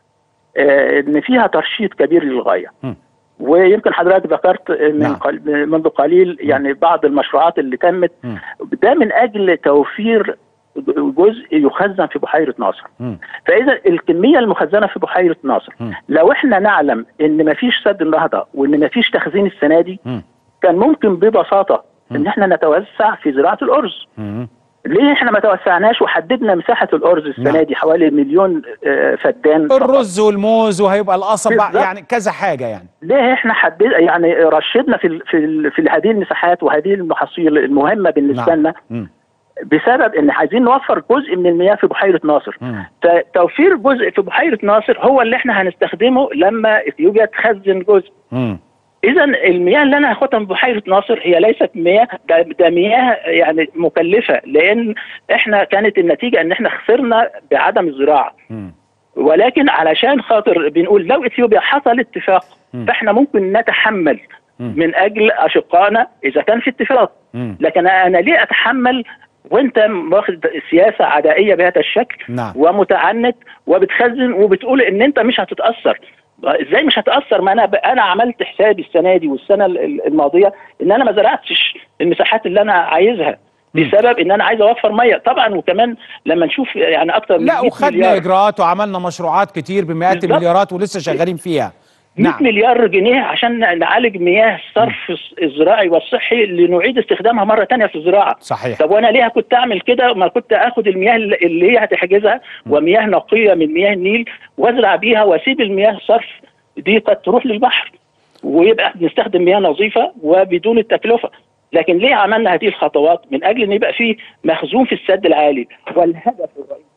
آه، ان فيها ترشيد كبير للغايه. م. ويمكن حضرتك ذكرت من نعم. قل... منذ قليل يعني بعض المشروعات اللي تمت م. ده من اجل توفير جزء يخزن في بحيره ناصر مم. فاذا الكميه المخزنه في بحيره ناصر مم. لو احنا نعلم ان مفيش سد النهضه وان مفيش تخزين السنه دي مم. كان ممكن ببساطه ان احنا نتوسع في زراعه الارز مم. ليه احنا ما توسعناش وحددنا مساحه الارز السنه نعم. دي حوالي مليون آه، فدان فقط. الرز والموز وهيبقى القصب بالظبط. يعني كذا حاجه يعني ليه احنا حدد يعني رشدنا في ال في ال في هذه المساحات وهذه المحاصيل المهمه بالنسبه نعم. لنا مم. بسبب ان عايزين نوفر جزء من المياه في بحيره ناصر مم. فتوفير جزء في بحيره ناصر هو اللي احنا هنستخدمه لما اثيوبيا تخزن جزء مم. اذا المياه اللي انا هاخدها من بحيره ناصر هي ليست مياه ده, ده مياه يعني مكلفه لان احنا كانت النتيجه ان احنا خسرنا بعدم الزراعه مم. ولكن علشان خاطر بنقول لو اثيوبيا حصل اتفاق مم. فاحنا ممكن نتحمل مم. من اجل اشقائنا اذا كان في اتفاق مم. لكن انا ليه اتحمل وانت واخد سياسه عدائيه بهذا الشكل نعم. ومتعنت وبتخزن وبتقول ان انت مش هتتاثر ازاي مش هتاثر ما انا ب... انا عملت حسابي السنه دي والسنه ال- ال- الماضيه ان انا ما زرعتش المساحات اللي انا عايزها بسبب ان انا عايز اوفر ميه طبعا وكمان لما نشوف يعني اكتر من لا 100 وخدنا مليار اجراءات وعملنا مشروعات كتير بمئات بالظبط. المليارات ولسه شغالين فيها 100 نعم مليار جنيه عشان نعالج مياه الصرف الزراعي والصحي لنعيد استخدامها مره تانية في الزراعه صحيح طب وانا ليه كنت اعمل كده ما كنت اخد المياه اللي- اللي هي هتحجزها ومياه نقيه من مياه النيل وازرع بيها واسيب المياه الصرف دي قد تروح للبحر ويبقى نستخدم مياه نظيفه وبدون التكلفه لكن ليه عملنا هذه الخطوات من اجل ان يبقى في مخزون في السد العالي والهدف الرئيسي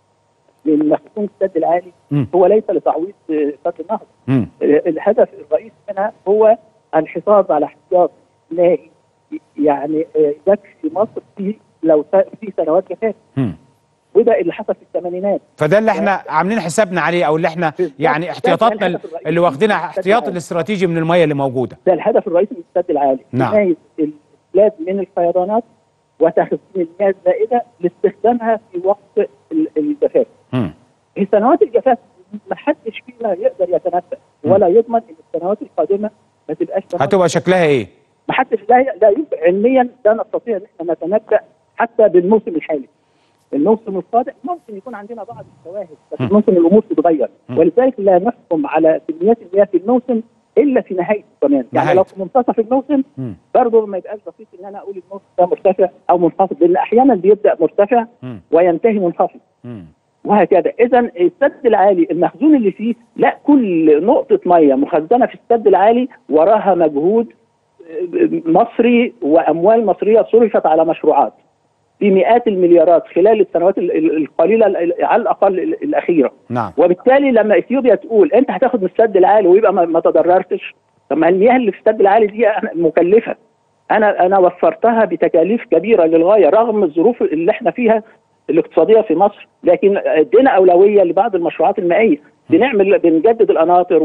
من مخزون السد العالي مم. هو ليس لتعويض آه، سد النهضه مم. الهدف الرئيسي منها هو الحفاظ على احتياط مائي يعني آه، يكفي مصر في لو س- في سنوات جفاف مم. وده اللي حصل في الثمانينات فده اللي احنا عاملين حسابنا عليه او اللي احنا بالظبط. يعني ده احتياطاتنا الهدف الرئيسي اللي واخدينها من السد احتياط العالي. الاستراتيجي من الميه اللي موجوده ده الهدف الرئيسي من السد العالي نعم. حمايه البلاد من الفيضانات وتخزين المياه الزائده لاستخدامها في وقت ال- الجفاف مم. في سنوات الجفاف ما حدش فينا يقدر يتنبأ ولا يضمن ان السنوات القادمه ما تبقاش سنوات هتبقى شكلها ايه ما حدش لا لا يمكن علميا لا نستطيع ان احنا نتنبا حتى بالموسم الحالي. الموسم القادم ممكن يكون عندنا بعض الشواهد بس م. ممكن الامور تتغير م. ولذلك لا نحكم على كميات المياه في الموسم الا في نهايته كمان يعني نهايته. لو في منتصف الموسم مم. برضه ما يبقاش دقيق ان انا اقول الموسم ده مرتفع او منخفض لان احيانا بيبدا مرتفع مم. وينتهي منخفض مم. وهكذا اذا السد العالي المخزون اللي فيه لا كل نقطه ميه مخزنه في السد العالي وراها مجهود آه، مصري واموال مصريه صرفت على مشروعات بمئات المليارات خلال السنوات ال- ال- القليله ال- على الاقل ال- الاخيره نعم وبالتالي لما اثيوبيا تقول انت هتاخد من السد العالي ويبقى ما, ما تضررتش طب ما المياه اللي في السد العالي دي أنا- مكلفه انا انا وفرتها بتكاليف كبيره للغايه رغم الظروف اللي احنا فيها الاقتصاديه في مصر لكن ادينا اولويه لبعض المشروعات المائيه بنعمل بنجدد القناطر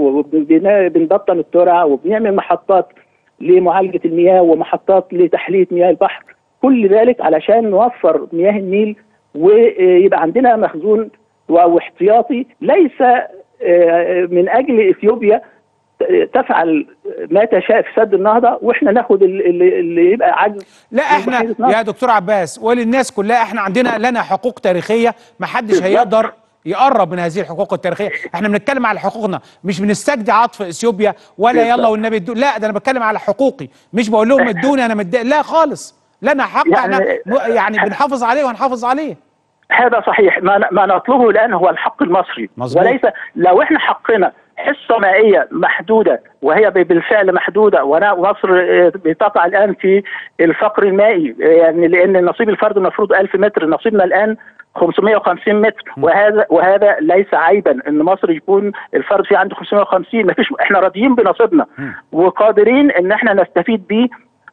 وبنبطن الترع وبنعمل محطات لمعالجه المياه ومحطات لتحليه مياه البحر كل ذلك علشان نوفر مياه النيل ويبقى عندنا مخزون واحتياطي ليس آه، من اجل اثيوبيا تفعل ما تشاء في سد النهضه واحنا ناخد اللي, اللي- اللي يبقى عجز لا من احنا بحيرة ناصر. يا دكتور عباس وللناس كلها احنا عندنا لنا حقوق تاريخيه ما حدش بالظبط. هيقدر يقرب من هذه الحقوق التاريخيه احنا بنتكلم على حقوقنا مش بنستجدي عطف اثيوبيا ولا بالظبط. يلا والنبي ادو لا ده انا بتكلم على حقوقي مش بقول لهم ادوني انا مدي لا خالص لنا حق يعني- احنا م- يعني بنحافظ عليه وهنحافظ عليه هذا صحيح ما, ما نطلبه الان هو الحق المصري مظبوط. وليس لو احنا حقنا حصه مائيه محدوده وهي ب- بالفعل محدوده ونا- ومصر آه، بتقع الان في الفقر المائي آه، يعني لان نصيب الفرد المفروض 1000 متر نصيبنا الان 550 متر وهذا وهذا ليس عيبا ان مصر يكون الفرد فيه عنده 550 ما فيش احنا راضيين بنصيبنا وقادرين ان احنا نستفيد بيه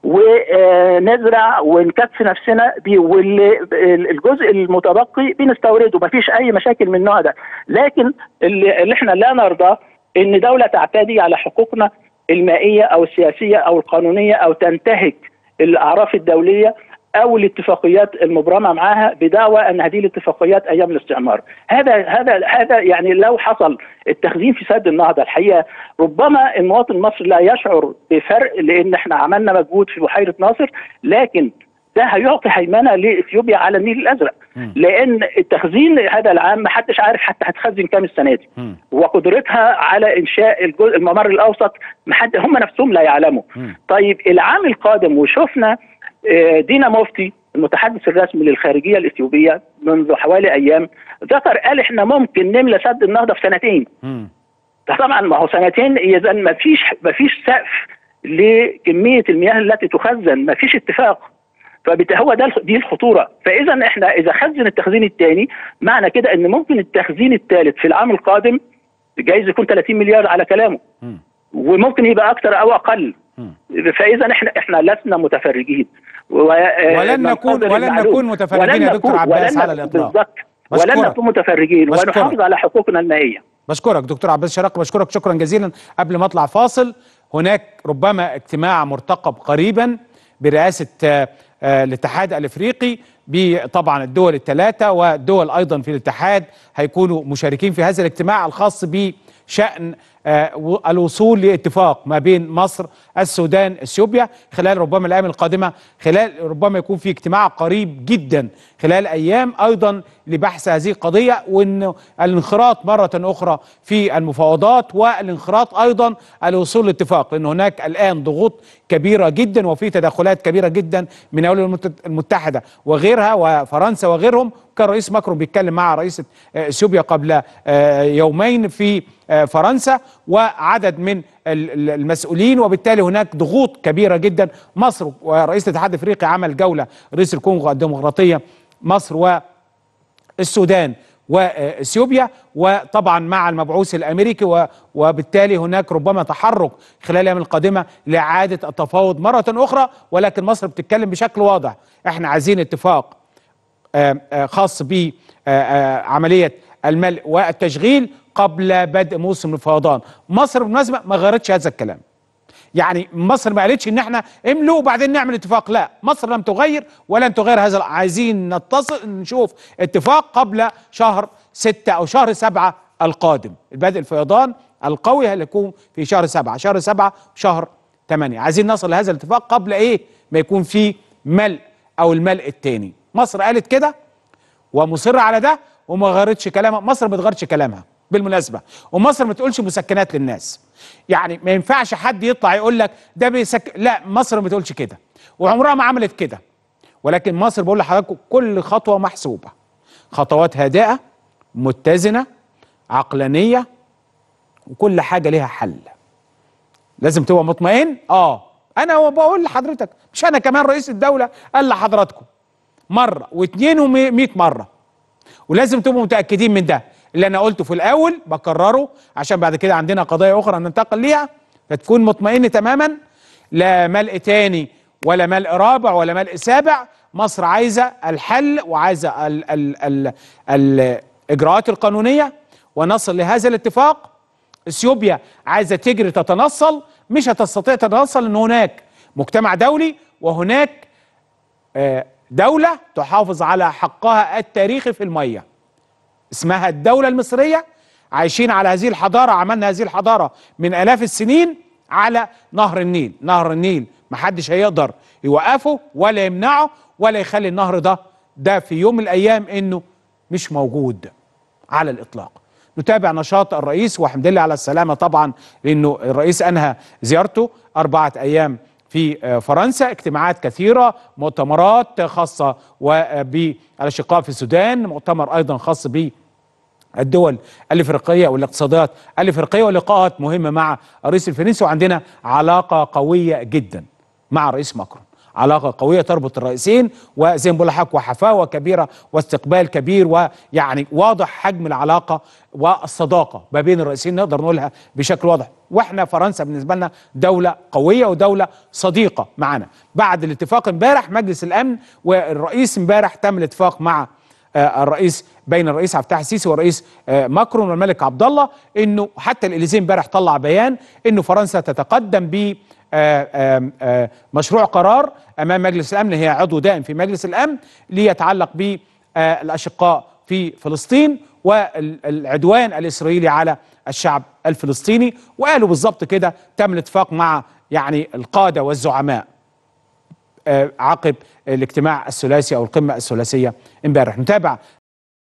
ونزرع ونكفي نفسنا بيه والجزء المتبقي بنستورده مفيش اي مشاكل من النوع ده لكن اللي, اللي احنا لا نرضى ان دوله تعتدي على حقوقنا المائيه او السياسيه او القانونيه او تنتهك الاعراف الدوليه او الاتفاقيات المبرمه معها بدعوى ان هذه الاتفاقيات ايام الاستعمار هذا هذا هذا يعني لو حصل التخزين في سد النهضه الحقيقه ربما المواطن المصري لا يشعر بفرق لان احنا عملنا مجهود في بحيره ناصر لكن ده هيعطي هيمنه لاثيوبيا على النيل الازرق لان التخزين هذا العام ما حدش عارف حتى هتخزن كام السنه دي مم. وقدرتها على انشاء الجزء الممر الاوسط ما حد هم نفسهم لا يعلموا مم. طيب العام القادم وشفنا آه، دينا مفتي المتحدث الرسمي للخارجيه الاثيوبيه منذ حوالي ايام ذكر قال احنا ممكن نملى سد النهضه في سنتين مم. ده طبعا ما هو سنتين اذا ما فيش ما فيش سقف لكميه المياه التي تخزن ما فيش اتفاق فبالتالي هو ده الخ- دي الخطوره فاذا احنا اذا خزن التخزين الثاني معنى كده ان ممكن التخزين الثالث في العام القادم جايز يكون 30 مليار على كلامه مم. وممكن يبقى اكثر او اقل مم. فاذا احنا احنا لسنا متفرجين و- ولن نكون- ننتظر ولن المعلوم. نكون متفرجين ولن يا دكتور نكون- عباس ولن على نكون- الإطلاق. بالضبط ولن بشكرك. نكون متفرجين بشكرك. ونحافظ على حقوقنا المائيه بشكرك دكتور عباس شراق بشكرك شكرا جزيلا قبل ما اطلع فاصل هناك ربما اجتماع مرتقب قريبا برئاسه آه، آه، الاتحاد الافريقي بطبعا الدول الثلاثه والدول ايضا في الاتحاد هيكونوا مشاركين في هذا الاجتماع الخاص بشان آه، و- الوصول لاتفاق ما بين مصر السودان اثيوبيا خلال ربما الايام القادمه خلال ربما يكون في اجتماع قريب جدا خلال ايام ايضا لبحث هذه القضيه وان الانخراط مره اخرى في المفاوضات والانخراط ايضا الوصول لاتفاق لان هناك الان ضغوط كبيره جدا وفي تدخلات كبيره جدا من الولايات المت- المتحده وغيرها وفرنسا وغيرهم كان رئيس ماكرون بيتكلم مع رئيس آه، اثيوبيا قبل آه، يومين في آه، فرنسا وعدد من ال- ال- المسؤولين وبالتالي هناك ضغوط كبيره جدا مصر ورئيس الاتحاد الافريقي عمل جوله رئيس الكونغو الديمقراطيه مصر و السودان واثيوبيا وطبعا مع المبعوث الامريكي و- وبالتالي هناك ربما تحرك خلال الايام القادمه لاعاده التفاوض مره اخرى ولكن مصر بتتكلم بشكل واضح احنا عايزين اتفاق آه، آه، خاص بعمليه الملء والتشغيل قبل بدء موسم الفيضان مصر بالمناسبه ما غيرتش هذا الكلام يعني مصر ما قالتش ان احنا املوا وبعدين نعمل اتفاق لا مصر لم تغير ولن تغير هذا عايزين نتصل نشوف اتفاق قبل شهر ستة او شهر سبعة القادم البدء الفيضان القوي هيكون في شهر سبعة شهر سبعة شهر ثمانية عايزين نصل لهذا الاتفاق قبل ايه ما يكون في ملء او الملء الثاني مصر قالت كده ومصرة على ده وما غيرتش كلامها مصر ما بتغيرش كلامها بالمناسبة ومصر ما تقولش مسكنات للناس يعني ما ينفعش حد يطلع يقول لك ده بيسك لا مصر ما بتقولش كده وعمرها ما عملت كده ولكن مصر بقول لحضراتكم كل خطوة محسوبة خطوات هادئة متزنة عقلانية وكل حاجة ليها حل لازم تبقى مطمئن اه انا بقول لحضرتك مش انا كمان رئيس الدولة قال لحضراتكم مرة واثنين ومئة مرة ولازم تبقوا متاكدين من ده اللي انا قلته في الاول بكرره عشان بعد كده عندنا قضايا اخرى ننتقل ليها فتكون مطمئن تماما لا ملء تاني ولا ملء رابع ولا ملء سابع مصر عايزه الحل وعايزه ال ال ال الاجراءات القانونيه ونصل لهذا الاتفاق اثيوبيا عايزه تجري تتنصل مش هتستطيع تتنصل ان هناك مجتمع دولي وهناك آه، دولة تحافظ على حقها التاريخي في المية اسمها الدولة المصرية عايشين على هذه الحضارة عملنا هذه الحضارة من آلاف السنين على نهر النيل نهر النيل محدش هيقدر يوقفه ولا يمنعه ولا يخلي النهر ده ده في يوم من الأيام إنه مش موجود على الإطلاق نتابع نشاط الرئيس والحمد لله على السلامة طبعا لأنه الرئيس أنهى زيارته أربعة أيام في آه، فرنسا اجتماعات كثيرة مؤتمرات خاصة وبالأشقاء في السودان مؤتمر أيضا خاص ب الدول الافريقيه والاقتصادات الافريقيه ولقاءات مهمه مع الرئيس الفرنسي وعندنا علاقه قويه جدا مع الرئيس ماكرون علاقه قويه تربط الرئيسين وزي ما بقول لحضرتك وحفاوه كبيره واستقبال كبير ويعني واضح حجم العلاقه والصداقه ما بين الرئيسين نقدر نقولها بشكل واضح واحنا فرنسا بالنسبه لنا دوله قويه ودوله صديقه معنا بعد الاتفاق امبارح مجلس الامن والرئيس امبارح تم الاتفاق مع آه، الرئيس بين الرئيس عبد الفتاح السيسي والرئيس آه، ماكرون والملك عبد الله انه حتى الاليزيه امبارح طلع بيان انه فرنسا تتقدم ب آه، آه، آه، مشروع قرار امام مجلس الامن هي عضو دائم في مجلس الامن ليتعلق بالاشقاء في فلسطين والعدوان الاسرائيلي على الشعب الفلسطيني وقالوا بالظبط كده تم الاتفاق مع يعني القاده والزعماء آه، عقب الاجتماع الثلاثي او القمه الثلاثيه امبارح نتابع